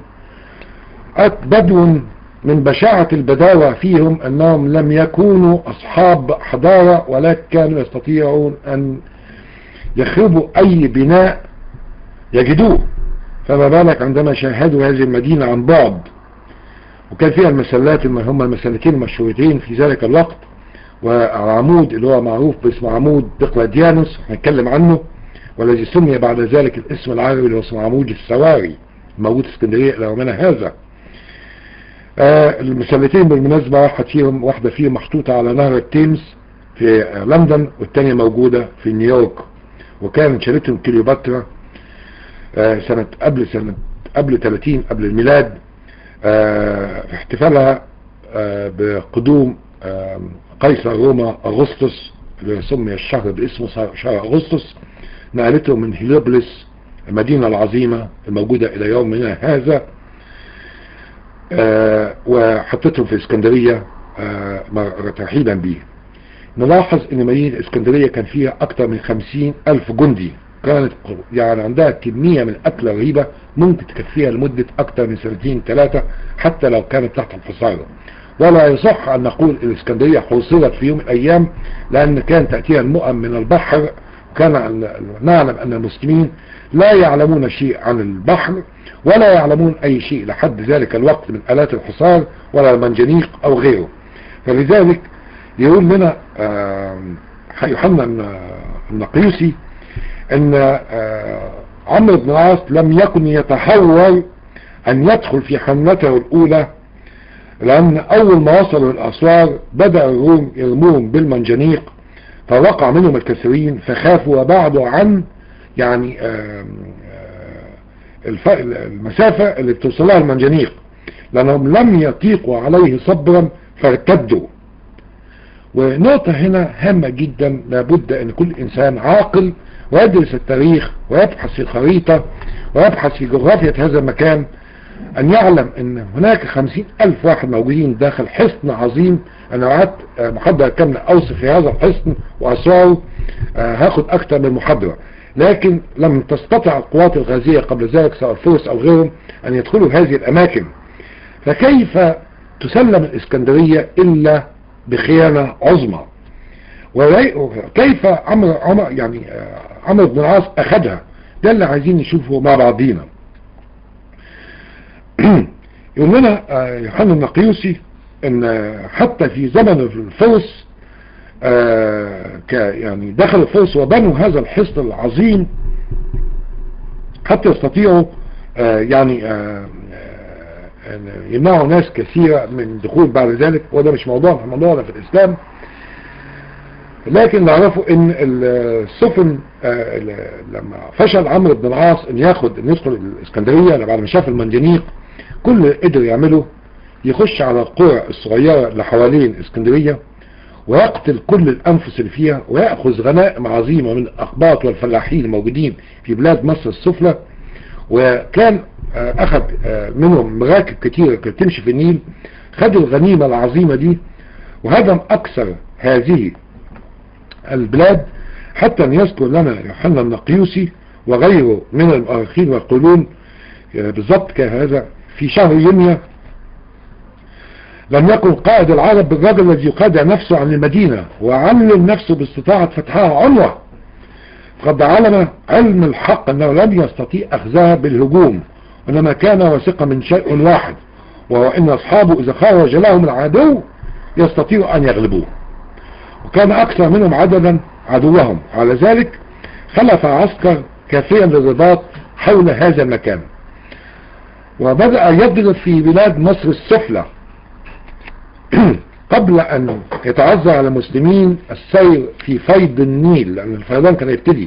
Speaker 1: بدو من بشاعة البداوة فيهم أنهم لم يكونوا أصحاب حضارة ولكن كانوا يستطيعون أن يخربوا أي بناء يجدوه فما بالك عندما شاهدوا هذه المدينة عن بعد وكان فيها المسلات اللي هم المسلتين المشهورتين في ذلك الوقت والعمود اللي هو معروف باسم عمود دقلاديانوس هنتكلم عنه والذي سمي بعد ذلك الاسم العربي اللي هو اسمه عمود السواري موجود في اسكندرية إلى يومنا هذا آه المسلتين بالمناسبة واحد فيهم واحدة فيهم محطوطة على نهر التيمز في آه لندن والتانية موجودة في نيويورك وكانت شالتهم كليوباترا آه سنة قبل سنة قبل 30 قبل الميلاد في احتفالها بقدوم قيصر روما اغسطس اللي سمي الشهر باسمه شهر اغسطس نقلته من هيليوبلس المدينة العظيمة الموجودة الى يومنا هذا آه وحطتهم في اسكندرية آه ترحيبا به نلاحظ ان مدينة اسكندرية كان فيها اكتر من خمسين الف جندي كانت يعني عندها كمية من الاكل رهيبة ممكن تكفيها لمدة اكتر من سنتين ثلاثة حتى لو كانت تحت الحصار ولا يصح ان نقول الاسكندرية حوصلت في يوم من الايام لان كان تأتيها المؤم من البحر وكان نعلم ان المسلمين لا يعلمون شيء عن البحر ولا يعلمون اي شيء لحد ذلك الوقت من الات الحصار ولا المنجنيق او غيره فلذلك يقول لنا يوحنا النقيوسي ان عمرو بن العاص لم يكن يتحول ان يدخل في حملته الاولى لان اول ما وصلوا الاسوار بدأ الروم يرموهم بالمنجنيق فوقع منهم الكثيرين فخافوا وبعدوا عن يعني المسافة اللي بتوصلها المنجنيق لانهم لم يطيقوا عليه صبرا فارتدوا ونقطة هنا هامة جدا لابد ان كل انسان عاقل ويدرس التاريخ ويبحث في الخريطة ويبحث في جغرافية هذا المكان أن يعلم أن هناك خمسين ألف واحد موجودين داخل حصن عظيم أنا وعدت آه، محاضرة كاملة أوصف في هذا الحصن وأسراره آه، هاخد أكتر من محاضرة لكن لم تستطع القوات الغازية قبل ذلك سواء الفرس أو غيرهم أن يدخلوا هذه الأماكن فكيف تسلم الإسكندرية إلا بخيانة عظمى وكيف عمر عمر يعني آه، عمرو بن العاص أخذها ده اللي عايزين نشوفه مع بعضينا يقول لنا آه، يوحنا النقيوسي ان آه، حتى في زمن الفرس آه، ك يعني دخل الفرس وبنوا هذا الحصن العظيم حتى يستطيعوا آه، يعني آه، آه، أن يمنعوا ناس كثيرة من دخول بعد ذلك وده مش موضوع موضوعنا في الإسلام لكن نعرفه ان السفن آه، ال- لما فشل عمرو بن العاص ان ياخد ان يدخل الاسكندرية بعد ما شاف المنجنيق كل اللي قدر يعمله يخش على القرى الصغيرة اللي حوالين اسكندرية ويقتل كل الانفس اللي فيها ويأخذ غنائم عظيمة من الاقباط والفلاحين الموجودين في بلاد مصر السفلى وكان آه، اخذ آه، منهم مراكب كتيرة كانت تمشي في النيل خد الغنيمة العظيمة دي وهدم اكثر هذه البلاد حتى أن يذكر لنا يوحنا النقيوسي وغيره من المؤرخين ويقولون آه، بالضبط كهذا في شهر يونيو لم يكن قائد العرب بالرجل الذي يخادع نفسه عن المدينة وعلم نفسه باستطاعة فتحها عنوة قد علم علم الحق أنه لن يستطيع أخذها بالهجوم وإنما كان واثقا من شيء واحد وهو أن أصحابه إذا خرج لهم العدو يستطيع أن يغلبوه وكان أكثر منهم عددا عدوهم على ذلك خلف عسكر كافيا للرباط حول هذا المكان وبدأ يضرب في بلاد مصر السفلى قبل أن يتعذر على المسلمين السير في فيض النيل لأن الفيضان كان يبتدي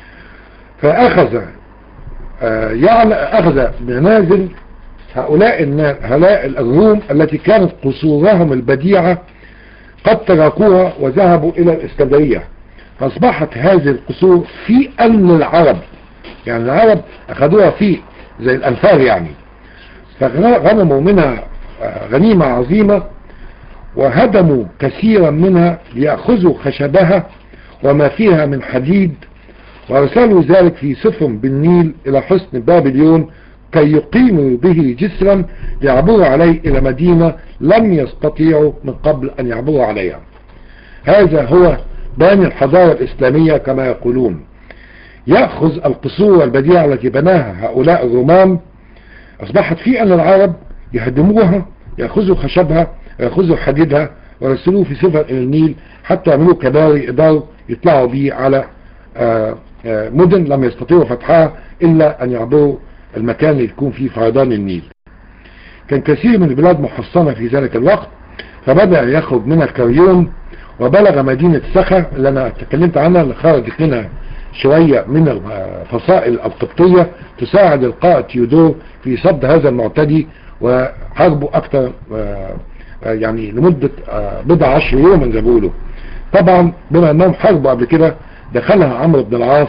Speaker 1: فأخذ آه، يعني أخذ منازل هؤلاء النا- هؤلاء الروم التي كانت قصورهم البديعة قد تركوها وذهبوا إلى الإسكندرية فأصبحت هذه القصور في أمن العرب يعني العرب أخذوها في زي الأنفار يعني فغنموا منها آه، غنيمة عظيمة وهدموا كثيرا منها ليأخذوا خشبها وما فيها من حديد وارسلوا ذلك في سفن بالنيل الى حصن بابليون كي يقيموا به جسرا ليعبروا عليه الى مدينة لم يستطيعوا من قبل ان يعبروا عليها هذا هو باني الحضارة الاسلامية كما يقولون يأخذ القصور البديعة التي بناها هؤلاء الرومان اصبحت في ان العرب يهدموها يأخذوا خشبها ويأخذوا حديدها ويرسلوه في سفن الى النيل حتى يعملوا كباري يقدروا يطلعوا به على آه، آه، مدن لم يستطيعوا فتحها إلا أن يعبروا المكان اللي يكون فيه فيضان النيل كان كثير من البلاد محصنة في ذلك الوقت فبدأ يخرج منها الكريون وبلغ مدينة سخا اللي أنا تكلمت عنها اللي خرجت منها شوية من الفصائل القبطية تساعد القائد تيودور في صد هذا المعتدي وحاربه أكثر آه، آه، يعني لمدة آه، بضع عشر يوما زي ما بيقولوا طبعا بما انهم حاربوا قبل كده دخلها عمرو بن العاص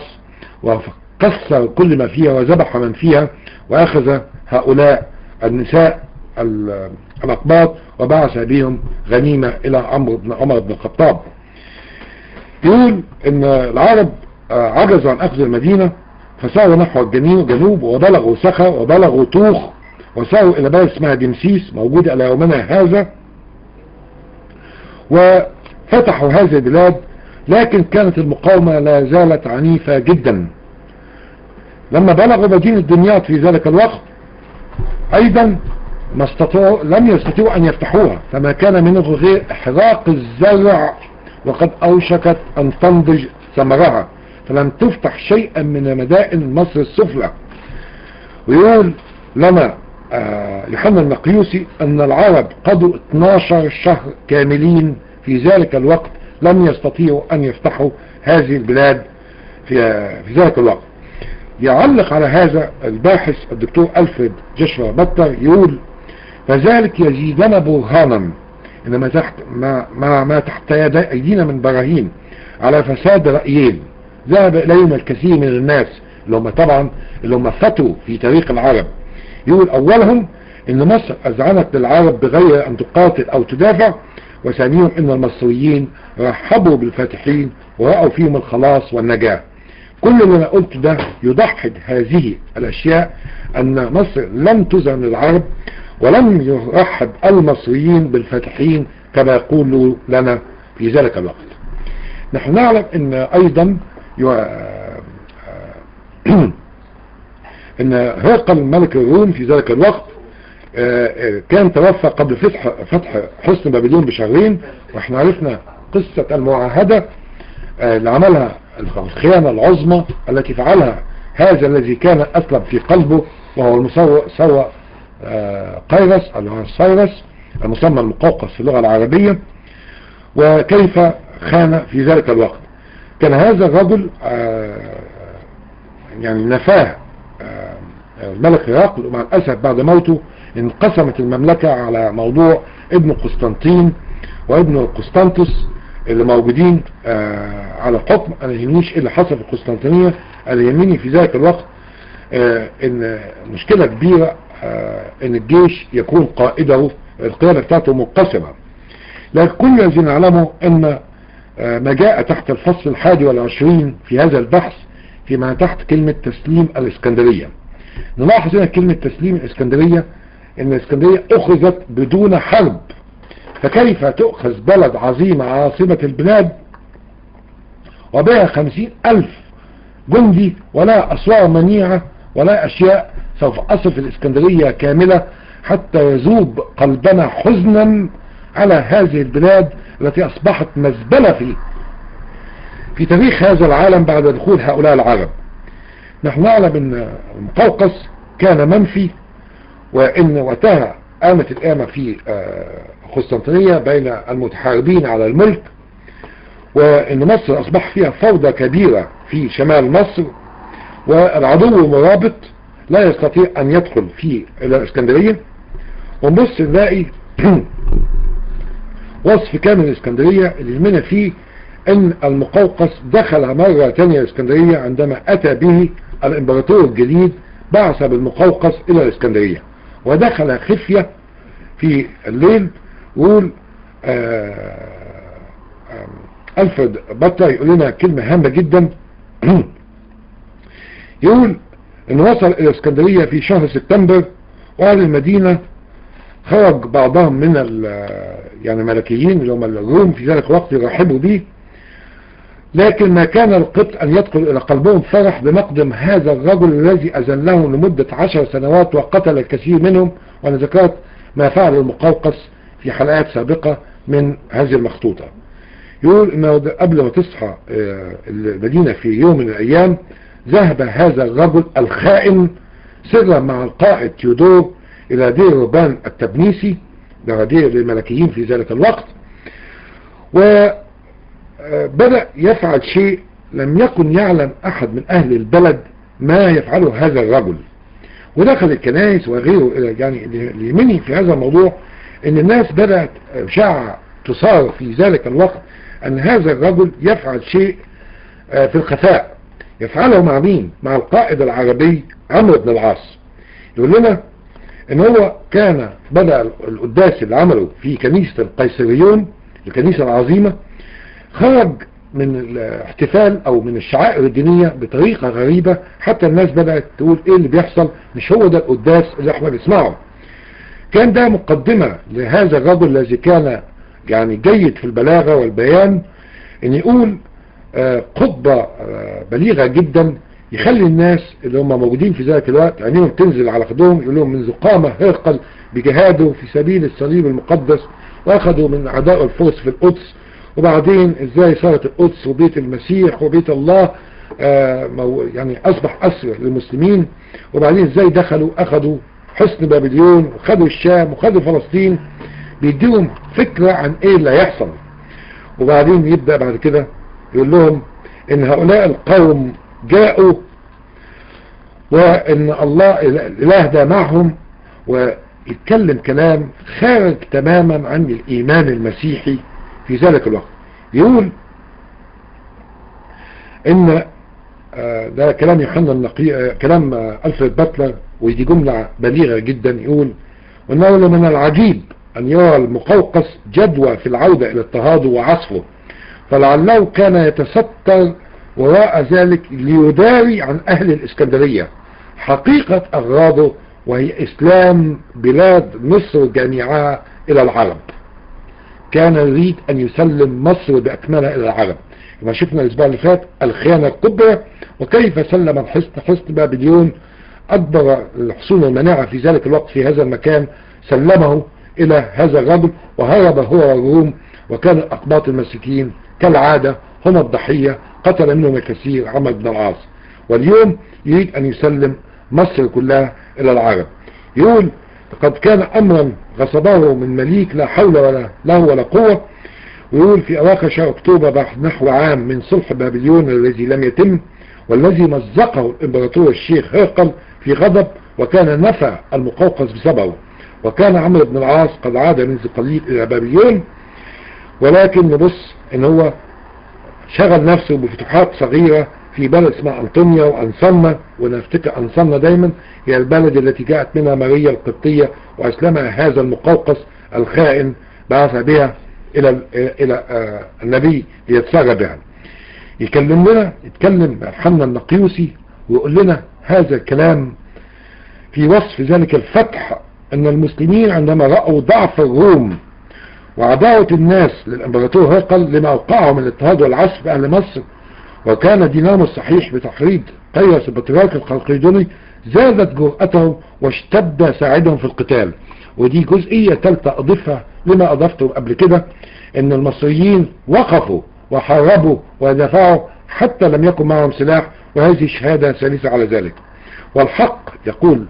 Speaker 1: وكسر كل ما فيها وذبح من فيها واخذ هؤلاء النساء ال- الاقباط وبعث بهم غنيمة الى عمرو بن عمر بن الخطاب يقول ان العرب آه، عجزوا عن اخذ المدينة فساروا نحو الجنوب جنوب وبلغوا سخا وبلغوا طوخ وساروا الى بلد اسمها دمسيس موجودة الى يومنا هذا وفتحوا هذه البلاد لكن كانت المقاومة لا زالت عنيفة جدا لما بلغوا مدينة دمياط في ذلك الوقت ايضا ما استطاعوا لم يستطيعوا ان يفتحوها فما كان منه غير احراق الزرع وقد اوشكت ان تنضج ثمرها فلم تفتح شيئا من مدائن مصر السفلى ويقول لنا آه، يوحنا النقيوسي ان العرب قضوا 12 شهر كاملين في ذلك الوقت لم يستطيعوا ان يفتحوا هذه البلاد في, في ذلك الوقت يعلق على هذا الباحث الدكتور ألفريد جشوا بطر يقول فذلك يزيدنا برهانا ان ما تحت ما ما, ما تحت يدي ايدينا من براهين على فساد رأيين ذهب اليهم الكثير من الناس اللي هم طبعا اللي هم فتوا في تاريخ العرب يقول اولهم ان مصر اذعنت للعرب بغير ان تقاتل او تدافع وثانيهم ان المصريين رحبوا بالفاتحين ورأوا فيهم الخلاص والنجاة كل اللي انا قلت ده يضحك هذه الاشياء ان مصر لم تذعن للعرب ولم يرحب المصريين بالفاتحين كما يقولوا لنا في ذلك الوقت نحن نعلم ان ايضا ان هرقل ملك الروم في ذلك الوقت كان توفى قبل فتح, فتح حصن بابليون بشهرين واحنا عرفنا قصة المعاهدة اللي عملها الخيانة العظمى التي فعلها هذا الذي كان أسلم في قلبه وهو المسوى سوى قيرس سايرس المسمى المقوقس في اللغة العربية وكيف خان في ذلك الوقت كان هذا الرجل يعني نفاه الملك هرقل ومع الأسف بعد موته انقسمت المملكة على موضوع ابن قسطنطين وابن قسطنطس اللي موجودين على الحكم انا يهمنيش ايه اللي حصل في القسطنطينية اللي يهمني في ذلك الوقت ان مشكلة كبيرة ان الجيش يكون قائده القيادة بتاعته منقسمة لكن كل الذين نعلمه ان ما جاء تحت الفصل الحادي والعشرين في هذا البحث فيما تحت كلمة تسليم الاسكندرية نلاحظ هنا كلمة تسليم الاسكندرية ان الاسكندرية اخذت بدون حرب فكيف تؤخذ بلد عظيمة عاصمة البلاد وبها خمسين الف جندي ولا اسوار منيعة ولا اشياء سوف اصف الاسكندرية كاملة حتى يذوب قلبنا حزنا على هذه البلاد التي اصبحت مزبلة في في تاريخ هذا العالم بعد دخول هؤلاء العرب نحن نعلم ان المقوقس كان منفي وان وقتها قامت القامة في قسطنطينية بين المتحاربين على الملك وان مصر اصبح فيها فوضى كبيرة في شمال مصر والعدو مرابط لا يستطيع ان يدخل في الى الاسكندرية ونبص نلاقي وصف كامل الاسكندرية اللي يهمنا فيه ان المقوقس دخل مرة تانية الاسكندرية عندما اتى به الامبراطور الجديد بعث بالمقوقس الى الاسكندرية ودخل خفية في الليل يقول ألفرد بطة يقول لنا كلمة هامة جدا يقول ان وصل الى اسكندرية في شهر سبتمبر وأهل المدينة خرج بعضهم من يعني الملكيين اللي هم الروم في ذلك الوقت يرحبوا به لكن ما كان القط أن يدخل إلى قلبهم فرح بمقدم هذا الرجل الذي أذلهم لمدة عشر سنوات وقتل الكثير منهم وأنا ذكرت ما فعل المقوقس في حلقات سابقة من هذه المخطوطة يقول انه قبل ما تصحى المدينة في يوم من الايام ذهب هذا الرجل الخائن سرا مع القائد تيودور الى دير ربان التبنيسي ده دير للملكيين في ذلك الوقت وبدأ يفعل شيء لم يكن يعلم احد من اهل البلد ما يفعله هذا الرجل ودخل الكنائس وغيره يعني اللي يهمني في هذا الموضوع ان الناس بدأت شاع تصار في ذلك الوقت ان هذا الرجل يفعل شيء في الخفاء يفعله مع مين مع القائد العربي عمرو بن العاص يقول لنا ان هو كان بدأ القداس اللي عمله في كنيسة القيصريون الكنيسة العظيمة خرج من الاحتفال او من الشعائر الدينية بطريقة غريبة حتى الناس بدأت تقول ايه اللي بيحصل مش هو ده القداس اللي احنا بنسمعه كان ده مقدمة لهذا الرجل الذي كان يعني جيد في البلاغة والبيان ان يقول خطبة بليغة جدا يخلي الناس اللي هم موجودين في ذلك الوقت عينيهم تنزل على خدهم يقول لهم منذ قام هرقل بجهاده في سبيل الصليب المقدس واخذوا من اعداء الفرس في القدس وبعدين ازاي صارت القدس وبيت المسيح وبيت الله يعني اصبح اسر للمسلمين وبعدين ازاي دخلوا اخذوا حصن بابليون وخدوا الشام وخدوا فلسطين بيديهم فكرة عن ايه اللي هيحصل وبعدين يبدأ بعد كده يقول لهم ان هؤلاء القوم جاءوا وان الله الاله ده معهم ويتكلم كلام خارج تماما عن الايمان المسيحي في ذلك الوقت يقول ان ده كلام يوحنا النقي كلام الفريد باتلر ودي جملة بليغة جدا يقول وانه من العجيب ان يرى المقوقس جدوى في العودة الى اضطهاده وعصفه فلعله كان يتستر وراء ذلك ليداري عن اهل الاسكندرية حقيقة اغراضه وهي اسلام بلاد مصر جميعها الى العرب كان يريد ان يسلم مصر باكملها الى العرب كما شفنا الاسبوع اللي فات الخيانة الكبرى وكيف سلم الحصن حصن بابليون اكبر الحصون المناعة في ذلك الوقت في هذا المكان سلمه الى هذا الرجل وهرب هو والروم وكان الاقباط المسيكيين كالعادة هم الضحية قتل منهم الكثير عمر بن العاص واليوم يريد ان يسلم مصر كلها الى العرب يقول قد كان امرا غصبه من مليك لا حول ولا له ولا قوة ويقول في اواخر شهر اكتوبر بعد نحو عام من صلح بابليون الذي لم يتم والذي مزقه الامبراطور الشيخ هرقل في غضب وكان نفى المقوقس بسببه وكان عمرو بن العاص قد عاد منذ قليل الى بابليون ولكن نبص ان هو شغل نفسه بفتوحات صغيرة في بلد اسمها انطونيا وانصنة ونفتكر انصنة دايما هي البلد التي جاءت منها ماريا القبطية واسلمها هذا المقوقس الخائن بعث بها الى الى النبي ليتسرى بها يكلم لنا يتكلم حنا النقيوسي ويقول لنا هذا الكلام في وصف ذلك الفتح ان المسلمين عندما رأوا ضعف الروم وعداوة الناس للامبراطور هرقل لما اوقعه من الاضطهاد والعسف باهل مصر وكان دينامو الصحيح بتحريض قيس البطريرك القلقيدوني زادت جرأتهم واشتد ساعدهم في القتال ودي جزئية ثالثة اضيفها لما اضفته قبل كده ان المصريين وقفوا وحاربوا ودفعوا حتى لم يكن معهم سلاح وهذه شهادة ثالثة على ذلك والحق يقول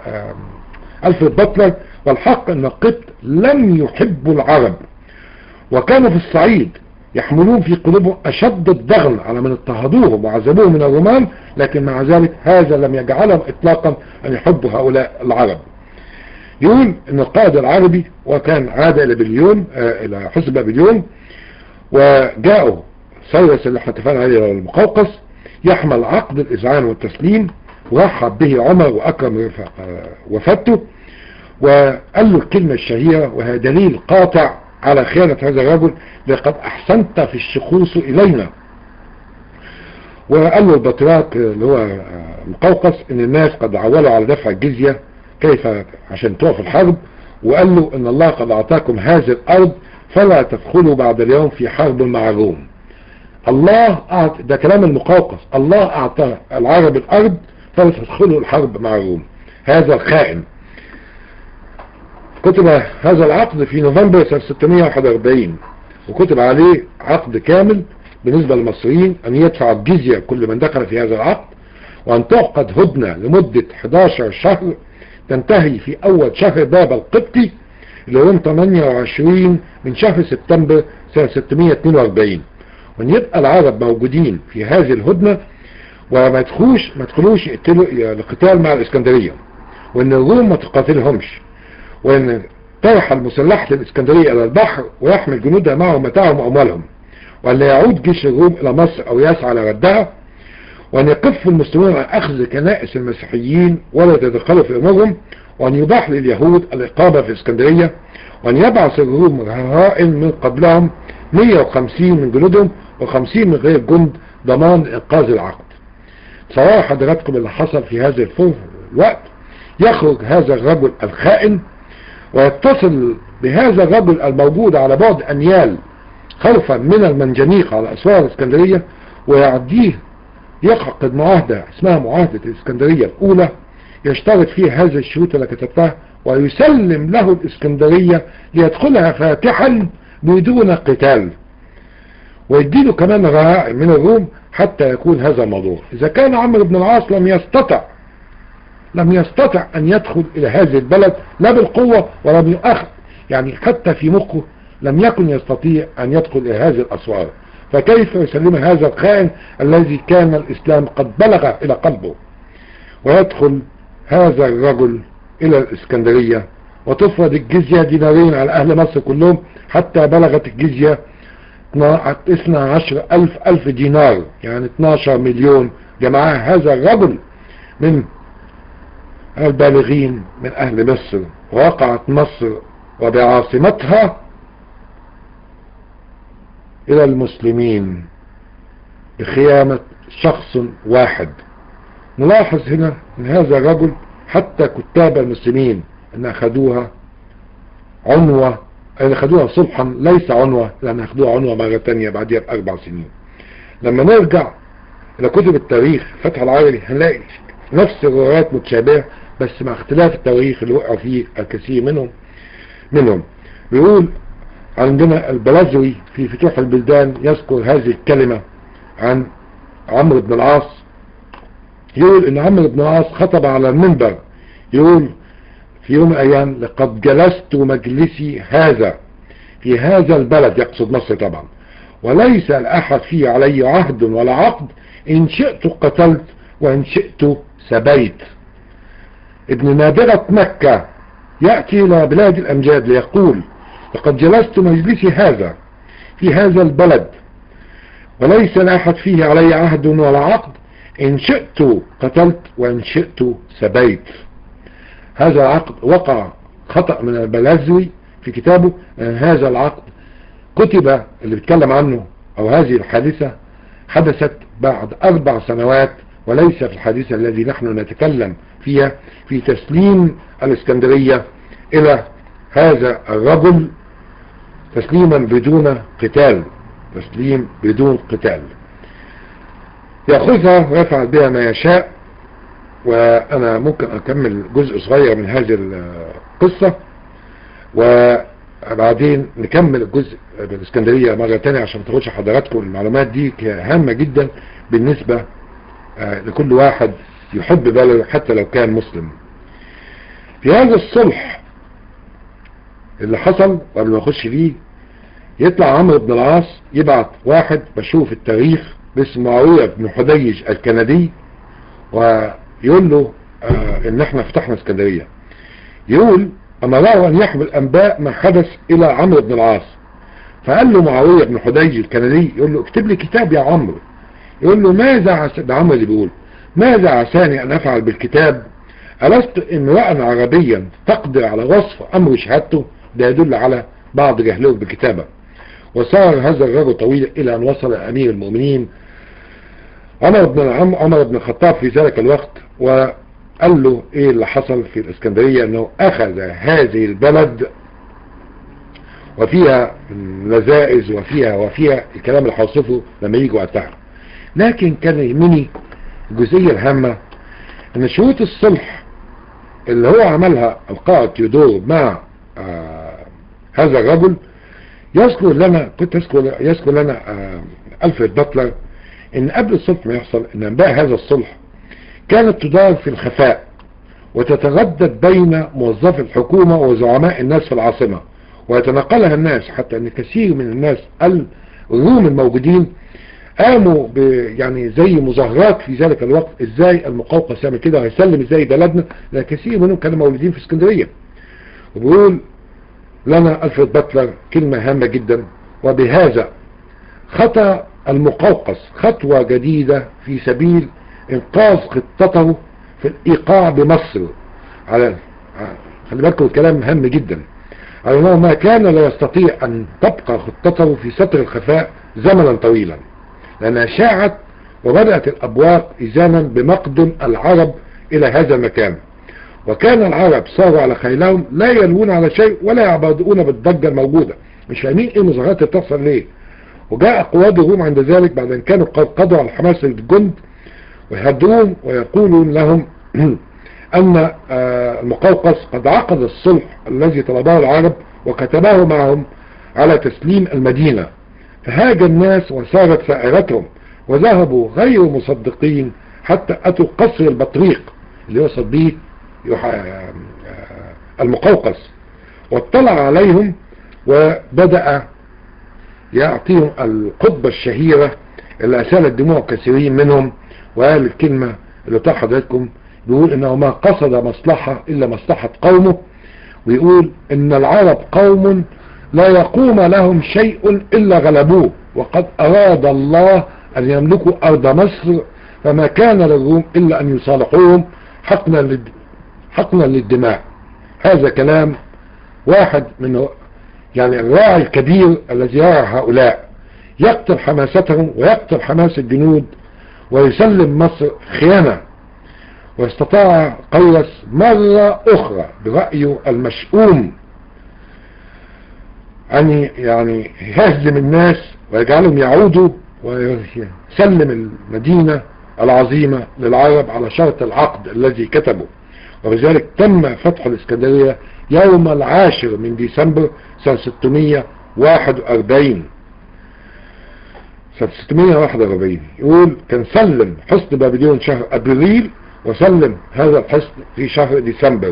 Speaker 1: ألفريد بطلر والحق أن القبط لم يحبوا العرب وكانوا في الصعيد يحملون في قلوبهم أشد الضغن على من اضطهدوهم وعذبوهم من الرومان لكن مع ذلك هذا لم يجعلهم إطلاقا أن يحبوا هؤلاء العرب يقول أن القائد العربي وكان عاد إلى بليون آه إلى حزب بليون وجاءوا سيرس اللي احنا اتفقنا عليه المقوقس يحمل عقد الإذعان والتسليم ورحب به عمر وأكرم وفاته وقال له الكلمة الشهيرة وهي دليل قاطع على خيانة هذا الرجل لقد أحسنت في الشخوص إلينا وقال له البطراك اللي هو مقوقس ان الناس قد عولوا على دفع الجزية كيف عشان تقف الحرب وقال له ان الله قد اعطاكم هذه الارض فلا تدخلوا بعد اليوم في حرب مع الروم الله أعطى ده كلام المقوقس الله اعطى العرب الارض فلا تدخلوا الحرب مع الروم هذا الخائن كتب هذا العقد في نوفمبر سنة 641 وكتب عليه عقد كامل بالنسبة للمصريين أن يدفع الجزية كل من دخل في هذا العقد وأن تعقد هدنة لمدة 11 شهر تنتهي في أول شهر باب القبطي اللي هو 28 من شهر سبتمبر سنة 642 وأن يبقى العرب موجودين في هذه الهدنة وما يدخلوش ما يدخلوش يقتلوا القتال مع الإسكندرية وأن الروم ما تقاتلهمش وأن ترحل مسلحة الإسكندرية إلى البحر ويحمل جنودها معهم متاعهم وأموالهم وأن لا يعود جيش الروم إلى مصر أو يسعى لردها وأن يقف المسلمون على أخذ كنائس المسيحيين ولا يتدخلوا في أمورهم وأن يباح لليهود الإقامة في اسكندرية وأن يبعث الروم رهائن من قبلهم 150 من جنودهم و50 من غير جند ضمان إنقاذ العقد تصوروا حضراتكم اللي حصل في هذا الوقت يخرج هذا الرجل الخائن ويتصل بهذا الرجل الموجود على بعد أنيال خوفا من المنجنيق على أسوار الإسكندرية ويعديه يعقد معاهدة اسمها معاهدة الإسكندرية الأولى يشترط فيها هذه الشروط اللي كتبتها ويسلم له الإسكندرية ليدخلها فاتحا بدون قتال ويديله كمان رهائن من الروم حتى يكون هذا الموضوع إذا كان عمرو بن العاص لم يستطع لم يستطع أن يدخل إلى هذه البلد لا بالقوة ولم يؤخذ يعني حتى في مخه لم يكن يستطيع أن يدخل إلى هذه الأسوار فكيف يسلم هذا الخائن الذي كان الإسلام قد بلغ إلى قلبه ويدخل هذا الرجل إلى الإسكندرية وتفرض الجزية دينارين على أهل مصر كلهم حتى بلغت الجزية 12 ألف ألف دينار يعني 12 مليون جمعها هذا الرجل من البالغين من أهل مصر ووقعت مصر وبعاصمتها إلى المسلمين بخيانة شخص واحد نلاحظ هنا أن هذا الرجل حتى كتاب المسلمين أن أخذوها عنوة أن أخذوها صلحا ليس عنوة لأن أخذوها عنوة مرة تانية بعدها بأربع سنين لما نرجع إلى كتب التاريخ فتح العربي هنلاقي نفس الروايات متشابهة بس مع اختلاف التواريخ اللي وقع فيه الكثير منهم منهم بيقول عندنا البلازوي في فتوح البلدان يذكر هذه الكلمة عن عمرو بن العاص يقول ان عمرو بن العاص خطب على المنبر يقول في يوم من الايام لقد جلست مجلسي هذا في هذا البلد يقصد مصر طبعا وليس الاحد فيه علي عهد ولا عقد ان شئت قتلت وان شئت سبيت ابن نادرة مكة يأتي إلى بلاد الأمجاد ليقول لقد جلست مجلسي هذا في هذا البلد وليس لأحد فيه علي عهد ولا عقد إن شئت قتلت وإن شئت سبيت هذا العقد وقع خطأ من البلازوي في كتابه أن هذا العقد كتب اللي بيتكلم عنه أو هذه الحادثة حدثت بعد أربع سنوات وليس في الحادثة الذي نحن نتكلم فيها في تسليم الإسكندرية إلى هذا الرجل تسليما بدون قتال تسليم بدون قتال يأخذها ويفعل بها ما يشاء وأنا ممكن أكمل جزء صغير من هذه القصة وبعدين نكمل الجزء بالإسكندرية مرة تانية عشان تاخدش حضراتكم المعلومات دي هامة جدا بالنسبة لكل واحد يحب بلده حتى لو كان مسلم في هذا الصلح اللي حصل قبل ما اخش فيه يطلع عمرو بن العاص يبعت واحد بشوف التاريخ باسم معاوية بن حديج الكندي ويقول له آه ان احنا فتحنا اسكندرية يقول امره ان يحمل انباء ما حدث الى عمرو بن العاص فقال له معاوية بن حديج الكندي يقول له اكتب لي كتاب يا عمرو يقول له ماذا عس... ده عمرو اللي بيقول ماذا عساني ان افعل بالكتاب ألست امرأ عربيا تقدر على وصف امر شهادته ده يدل على بعض جهله بالكتابة وسار هذا الرجل طويل الى ان وصل امير المؤمنين عمر بن العم عمر بن الخطاب في ذلك الوقت وقال له ايه اللي حصل في الاسكندرية انه اخذ هذه البلد وفيها لذائذ وفيها وفيها الكلام اللي هوصفه لما يجي وقتها لكن كان يهمني الجزئية الهامة ان شروط الصلح اللي هو عملها القائد تيودور مع آه هذا الرجل يذكر لنا كنت يذكر يذكر لنا آه الفريد باتلر ان قبل الصلح ما يحصل ان انباء هذا الصلح كانت تدار في الخفاء وتتردد بين موظفي الحكومة وزعماء الناس في العاصمة ويتنقلها الناس حتى ان كثير من الناس الروم الموجودين قاموا ب يعني زي مظاهرات في ذلك الوقت ازاي المقوقس يعمل كده وهيسلم ازاي بلدنا لان كثير منهم كانوا مولودين في اسكندريه وبيقول لنا الفريد باتلر كلمه هامه جدا وبهذا خطى المقوقس خطوه جديده في سبيل انقاذ خطته في الايقاع بمصر على خلي بالكم الكلام هام جدا على انه ما كان لا يستطيع ان تبقى خطته في ستر الخفاء زمنا طويلا لأنها شاعت وبدأت الأبواق إذانا بمقدم العرب إلى هذا المكان وكان العرب صاروا على خيلهم لا يلوون على شيء ولا يعبدون بالضجة الموجودة مش فاهمين ايه المظاهرات اللي بتحصل ليه وجاء قواد الروم عند ذلك بعد ان كانوا قد قضوا على حماس الجند ويهدون ويقولون لهم ان المقوقس قد عقد الصلح الذي طلبه العرب وكتبه معهم على تسليم المدينة فهاج الناس وسارت سائرتهم وذهبوا غير مصدقين حتى أتوا قصر البطريق اللي يقصد به المقوقس واطلع عليهم وبدأ يعطيهم القطبة الشهيرة اللي أسالت دموع كثيرين منهم وقال الكلمة اللي بتاع حضرتكم بيقول انه ما قصد مصلحة الا مصلحة قومه ويقول ان العرب قوم لا يقوم لهم شيء إلا غلبوه وقد أراد الله أن يملكوا أرض مصر فما كان للروم إلا أن يصالحوهم حقنا حقنا للدماء هذا كلام واحد من يعني الراعي الكبير الذي يرى هؤلاء يقتل حماستهم ويقتل حماس الجنود ويسلم مصر خيانة واستطاع قيس مرة أخرى برأيه المشؤوم أن يعني يهزم الناس ويجعلهم يعودوا ويسلم المدينة العظيمة للعرب على شرط العقد الذي كتبه وبذلك تم فتح الإسكندرية يوم العاشر من ديسمبر سنة 641 سنة 641 يقول كان سلم حصن بابليون شهر أبريل وسلم هذا الحصن في شهر ديسمبر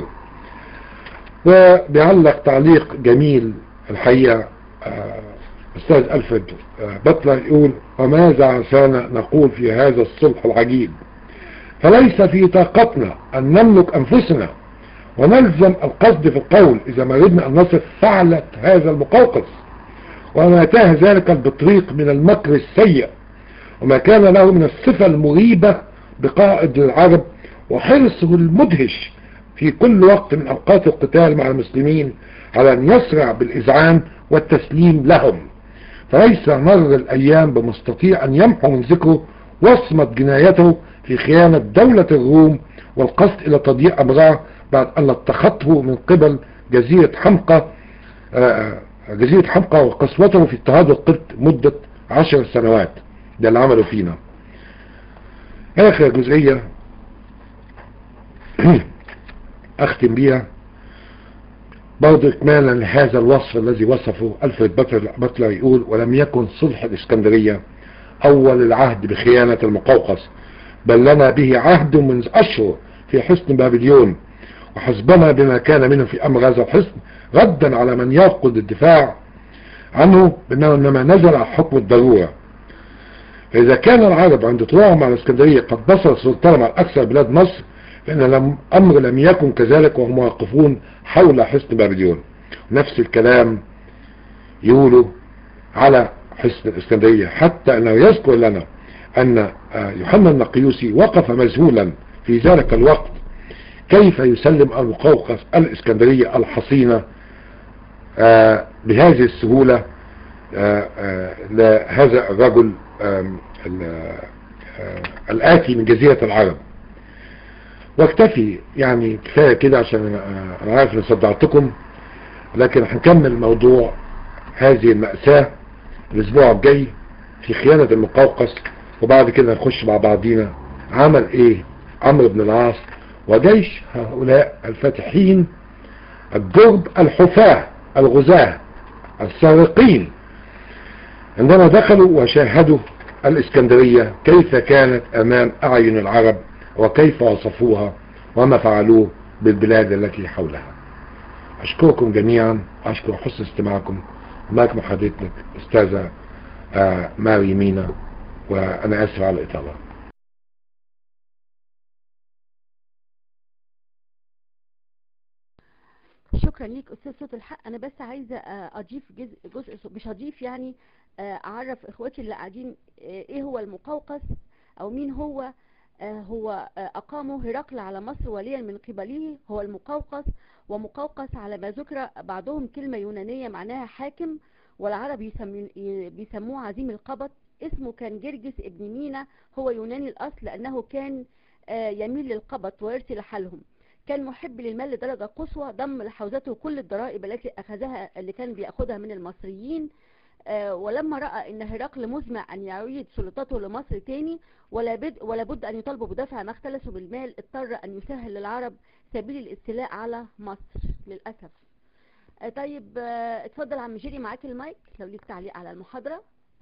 Speaker 1: وبيعلق تعليق جميل الحقيقة أستاذ ألفريد بطلر يقول وماذا عسانا نقول في هذا الصلح العجيب فليس في طاقتنا أن نملك أنفسنا ونلزم القصد في القول إذا ما ردنا أن نصف فعلة هذا المقوقس وما أتاه ذلك بطريق من المكر السيء وما كان له من الصفة المريبة بقائد العرب وحرصه المدهش في كل وقت من أوقات القتال مع المسلمين على أن يسرع بالإذعان والتسليم لهم فليس مر الأيام بمستطيع أن يمحو من ذكره وصمة جنايته في خيانة دولة الروم والقصد إلى تضييع أمرها بعد أن اتخذته من قبل جزيرة حمقى جزيرة حمقى وقسوته في اضطهاد القبط مدة عشر سنوات ده اللي عمله فينا آخر جزئية أختم بيها برضو إكمالا لهذا الوصف الذي وصفه ألفريد بطلر يقول ولم يكن صلح الإسكندرية أول العهد بخيانة المقوقس بل لنا به عهد منذ أشهر في حصن بابليون وحسبنا بما كان منه في أمر هذا الحصن ردا على من يرقد الدفاع عنه بأنه إنما نزل على حكم الضرورة فإذا كان العرب عند طلوعهم على الإسكندرية قد بصر السلطان على أكثر بلاد مصر فإن الأمر لم يكن كذلك وهم واقفون حول حصن بابليون نفس الكلام يقولوا على حصن الإسكندرية حتى أنه يذكر لنا أن يوحنا النقيوسي وقف مذهولا في ذلك الوقت كيف يسلم المقوقس الإسكندرية الحصينة بهذه السهولة لهذا الرجل الآتي من جزيرة العرب واكتفي يعني كفاية كده عشان انا عارف ان صدعتكم لكن هنكمل موضوع هذه المأساة الاسبوع الجاي في خيانة المقوقس وبعد كده نخش مع بعضينا عمل ايه عمرو بن العاص وجيش هؤلاء الفاتحين الجرب الحفاة الغزاة السارقين عندما دخلوا وشاهدوا الاسكندرية كيف كانت امام اعين العرب وكيف وصفوها وما فعلوه بالبلاد التي حولها أشكركم جميعا أشكر حسن استماعكم معكم حضرتك أستاذة آه ماري مينا وأنا آسف على الإطالة
Speaker 4: شكرا ليك استاذ صوت الحق انا بس عايزه اضيف جزء, جزء مش هضيف يعني اعرف اخواتي اللي قاعدين ايه هو المقوقس او مين هو هو أقامه هرقل على مصر وليا من قبله هو المقوقس ومقوقس على ما ذكر بعضهم كلمة يونانية معناها حاكم والعرب بيسموه عزيم القبط اسمه كان جرجس ابن مينا هو يوناني الأصل لأنه كان يميل للقبط ويرسل حالهم كان محب للمال لدرجة قصوى ضم لحوزته كل الضرائب التي أخذها اللي كان بيأخذها من المصريين ولما رأى ان هرقل مزمع ان يعيد سلطته لمصر تاني ولا بد, ولا بد ان يطالبوا بدفع ما اختلسوا بالمال اضطر ان يسهل للعرب سبيل الاستيلاء على مصر للأسف طيب اتفضل عم جيري معاك المايك لو ليك تعليق على المحاضرة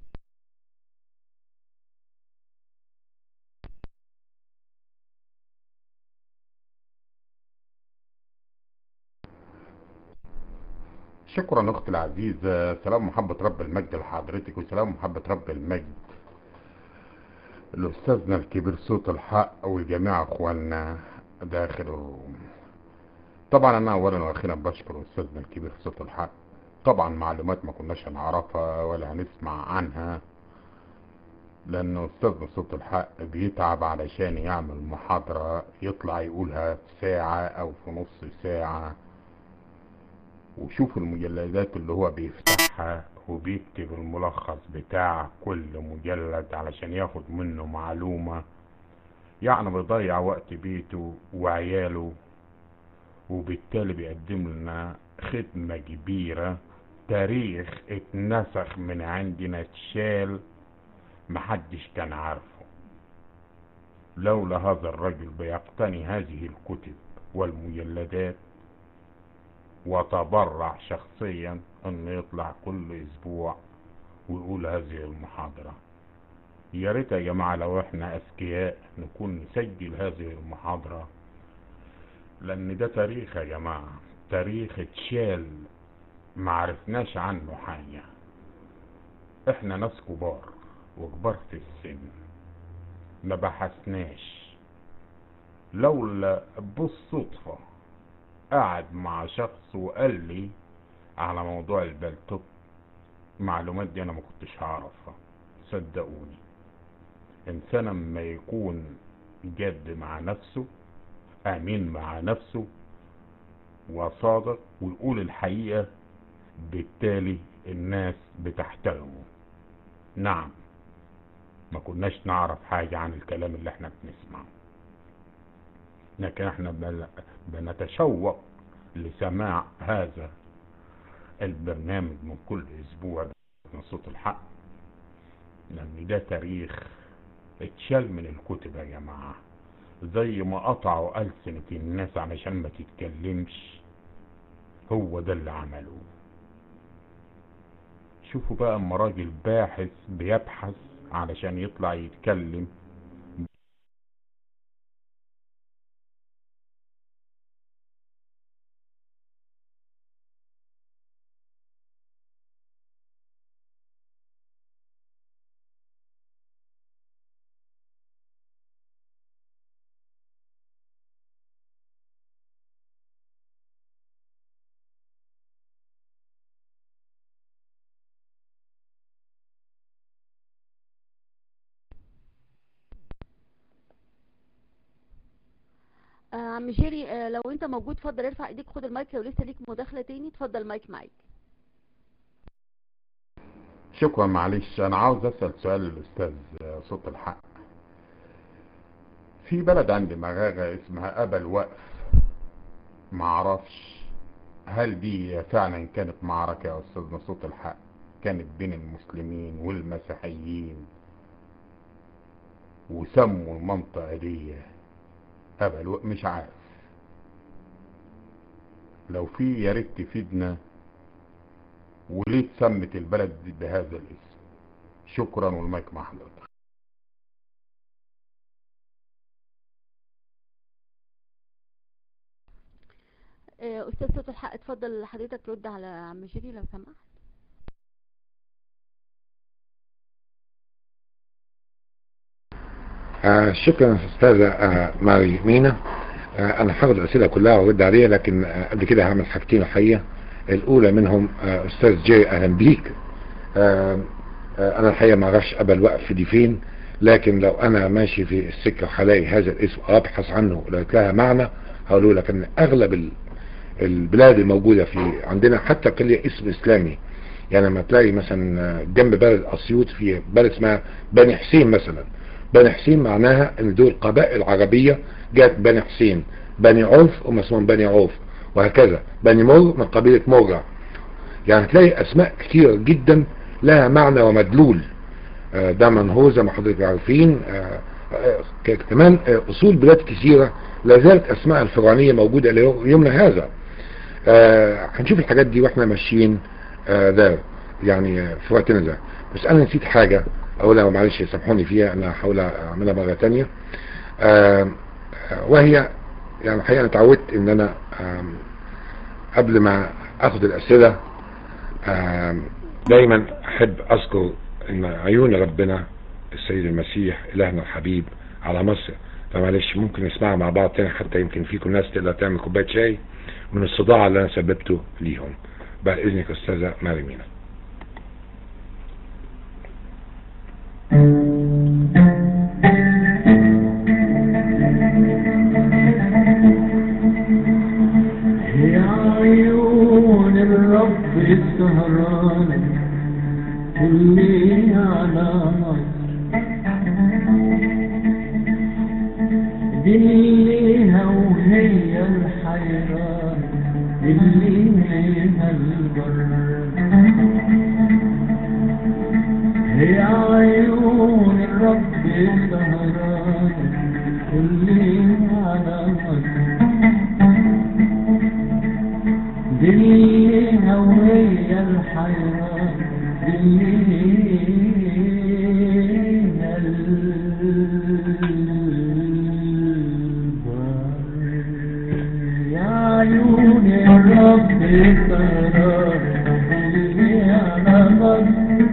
Speaker 5: شكرا اختي العزيزة سلام محبة رب المجد لحضرتك وسلام محبة رب المجد لأستاذنا الكبير صوت الحق والجميع اخواننا داخل الروم طبعا انا اولا واخيرا بشكر استاذنا الكبير صوت الحق طبعا معلومات ما كناش هنعرفها ولا هنسمع عنها لأن أستاذنا صوت الحق بيتعب علشان يعمل محاضرة يطلع يقولها في ساعة أو في نص ساعة وشوف المجلدات اللي هو بيفتحها وبيكتب الملخص بتاع كل مجلد علشان ياخد منه معلومة يعني بيضيع وقت بيته وعياله وبالتالي بيقدم لنا خدمة كبيرة تاريخ اتنسخ من عندنا اتشال محدش كان عارفه لولا هذا الرجل بيقتني هذه الكتب والمجلدات وتبرع شخصيا انه يطلع كل اسبوع ويقول هذه المحاضرة يا ريت يا جماعة لو احنا اذكياء نكون نسجل هذه المحاضرة لان ده تاريخ يا جماعة تاريخ اتشال معرفناش عنه حاجة احنا ناس كبار وكبار في السن ما بحثناش لولا بالصدفة قعد مع شخص وقال لي على موضوع البلتوك معلومات دي انا ما كنتش هعرفها صدقوني انسان اما يكون جد مع نفسه امين مع نفسه وصادق ويقول الحقيقة بالتالي الناس بتحترمه نعم ما كناش نعرف حاجة عن الكلام اللي احنا بنسمعه لكن احنا بن- بنتشوق لسماع هذا البرنامج من كل اسبوع من صوت الحق لان ده تاريخ اتشال من الكتب يا جماعة زي ما قطعوا ألسنة الناس علشان ما تتكلمش هو ده اللي عملوه شوفوا بقى اما راجل باحث بيبحث علشان يطلع يتكلم
Speaker 4: آه، عم جيري آه، لو انت موجود اتفضل ارفع ايديك خد المايك لو لسه ليك مداخلة تاني اتفضل المايك معاك
Speaker 5: شكرا معلش انا عاوز اسال سؤال للاستاذ صوت الحق في بلد عند مغاغة اسمها ابا الوقف معرفش هل دي فعلا كانت معركة يا استاذنا صوت الحق كانت بين المسلمين والمسيحيين وسموا المنطقة دي ابا الوقف مش عارف لو في يا ريت تفيدنا وليه اتسمت البلد دي بهذا الاسم شكرا والمايك مع حضرتك
Speaker 4: آه، استاذ صوت الحق اتفضل حضرتك رد على عم جيري لو سمحت
Speaker 1: آه شكرا استاذة آه ماري مينا آه انا هاخد الاسئله كلها وارد عليها لكن آه قبل كده هعمل حاجتين الحقيقه الاولى منهم آه استاذ جاي اهلا بيك آه آه انا الحقيقه ما اعرفش ابا الوقف دي فين لكن لو انا ماشي في السكه وهلاقي هذا الاسم ابحث عنه لو لها معنى هقول لك ان اغلب ال- البلاد الموجوده في عندنا حتى كان ليها اسم اسلامي يعني لما تلاقي مثلا جنب بلد اسيوط في بلد اسمها بني حسين مثلا بني حسين معناها ان دول قبائل عربية جات بني حسين بني عوف هم اسمهم بني عوف وهكذا بني مر من قبيلة مرة يعني تلاقي اسماء كتير جدا لها معنى ومدلول آه، ده منهور زي ما حضرتك عارفين آه، آه، ك- كمان آه، اصول بلاد كثيرة لا زالت اسماء الفرعونية موجودة الى يومنا هذا آه، هنشوف الحاجات دي واحنا ماشيين آه، ده يعني آه، في وقتنا ده بس انا نسيت حاجة اقولها معلش سامحوني فيها انا هحاول اعملها مرة تانية آه، آه، وهي يعني الحقيقة انا اتعودت ان انا آم، قبل ما اخد الاسئلة آم، دايما احب اذكر ان عيون ربنا السيد المسيح الهنا الحبيب على مصر فمعلش ممكن نسمعها مع بعض تاني حتى يمكن فيكم ناس تقدر تعمل كوبايه شاي من الصداع اللي انا سببته ليهم بعد اذنك استاذه ماري مينا
Speaker 2: آه
Speaker 6: دليها وهي الحيران دليها البر هي عيون الرب سهران كلي على مصر دليها وهي الحيران دليها البر يا عيون الرب سهران كلي على مصر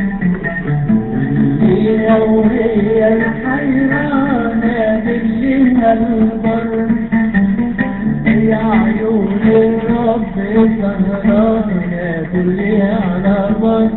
Speaker 6: هي وهي الحيرانة بالليل البر هي عيون الرب سهرانة كلها على بر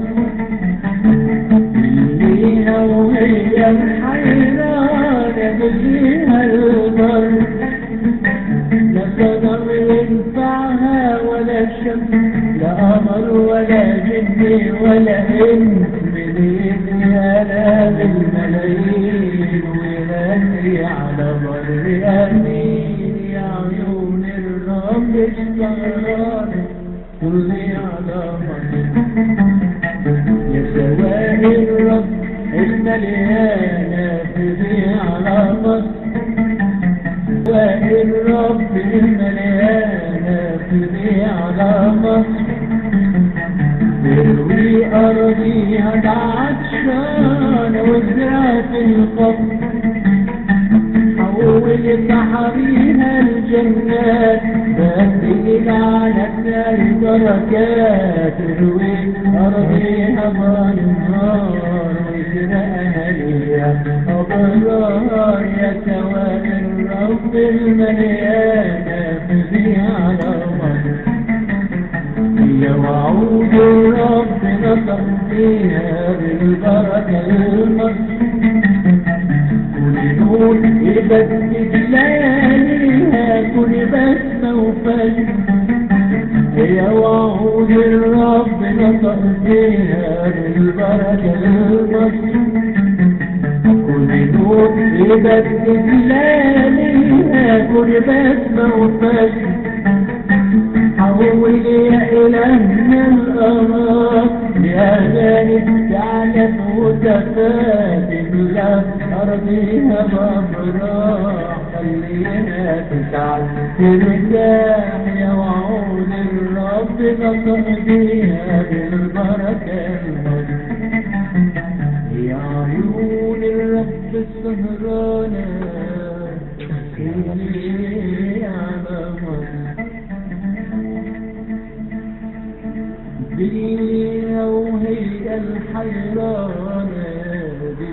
Speaker 6: بالليل وهي الحيرانة بالليل البر لا صدر ينفعها ولا شمس لا قمر ولا جن ولا انس بليل يا بالملايين ويغني على بر امين يا عيون الرب السهران كلي على بر يا سواء الرب المليانة في على مصر والرب المليانة في على مصر تروي أرضيها بعطشان وزرعت القبر حول بحريها الجنات بدل على النار بركات تروي أرضيها بالنار وزرعها ليها أبرار يا سواد الرب المليانة في على مصر هي وعود الرب نصر فيها بالبركة المصر كل نور يبدد لياليها كل بسمة وفجر هي وعود الرب نصر فيها بالبركة المصر كل نور يبدد لياليها كل بسمة وفجر حول يا إلهنا الأمر بأغاني تعلم وتفات بلا أرضها مبراح خلينا تسعد ترتاح يا وعود الرب نصر بيها بالبركة المصر يا عيون الرب السهرانة اللي على مصر بيها وهي الحيرانة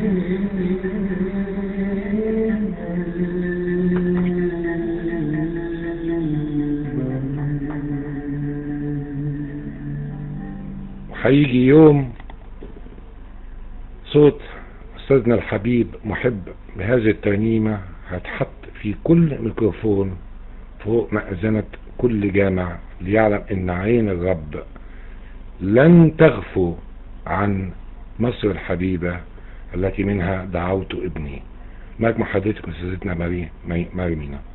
Speaker 1: هيجي يوم صوت أستاذنا الحبيب محب بهذه الترنيمة هتحط في كل ميكروفون فوق مأذنة كل جامع ليعلم ان عين الرب لن تغفو عن مصر الحبيبة التي منها دعوت ابني معك محاضرتك أستاذتنا ماري ماري مينا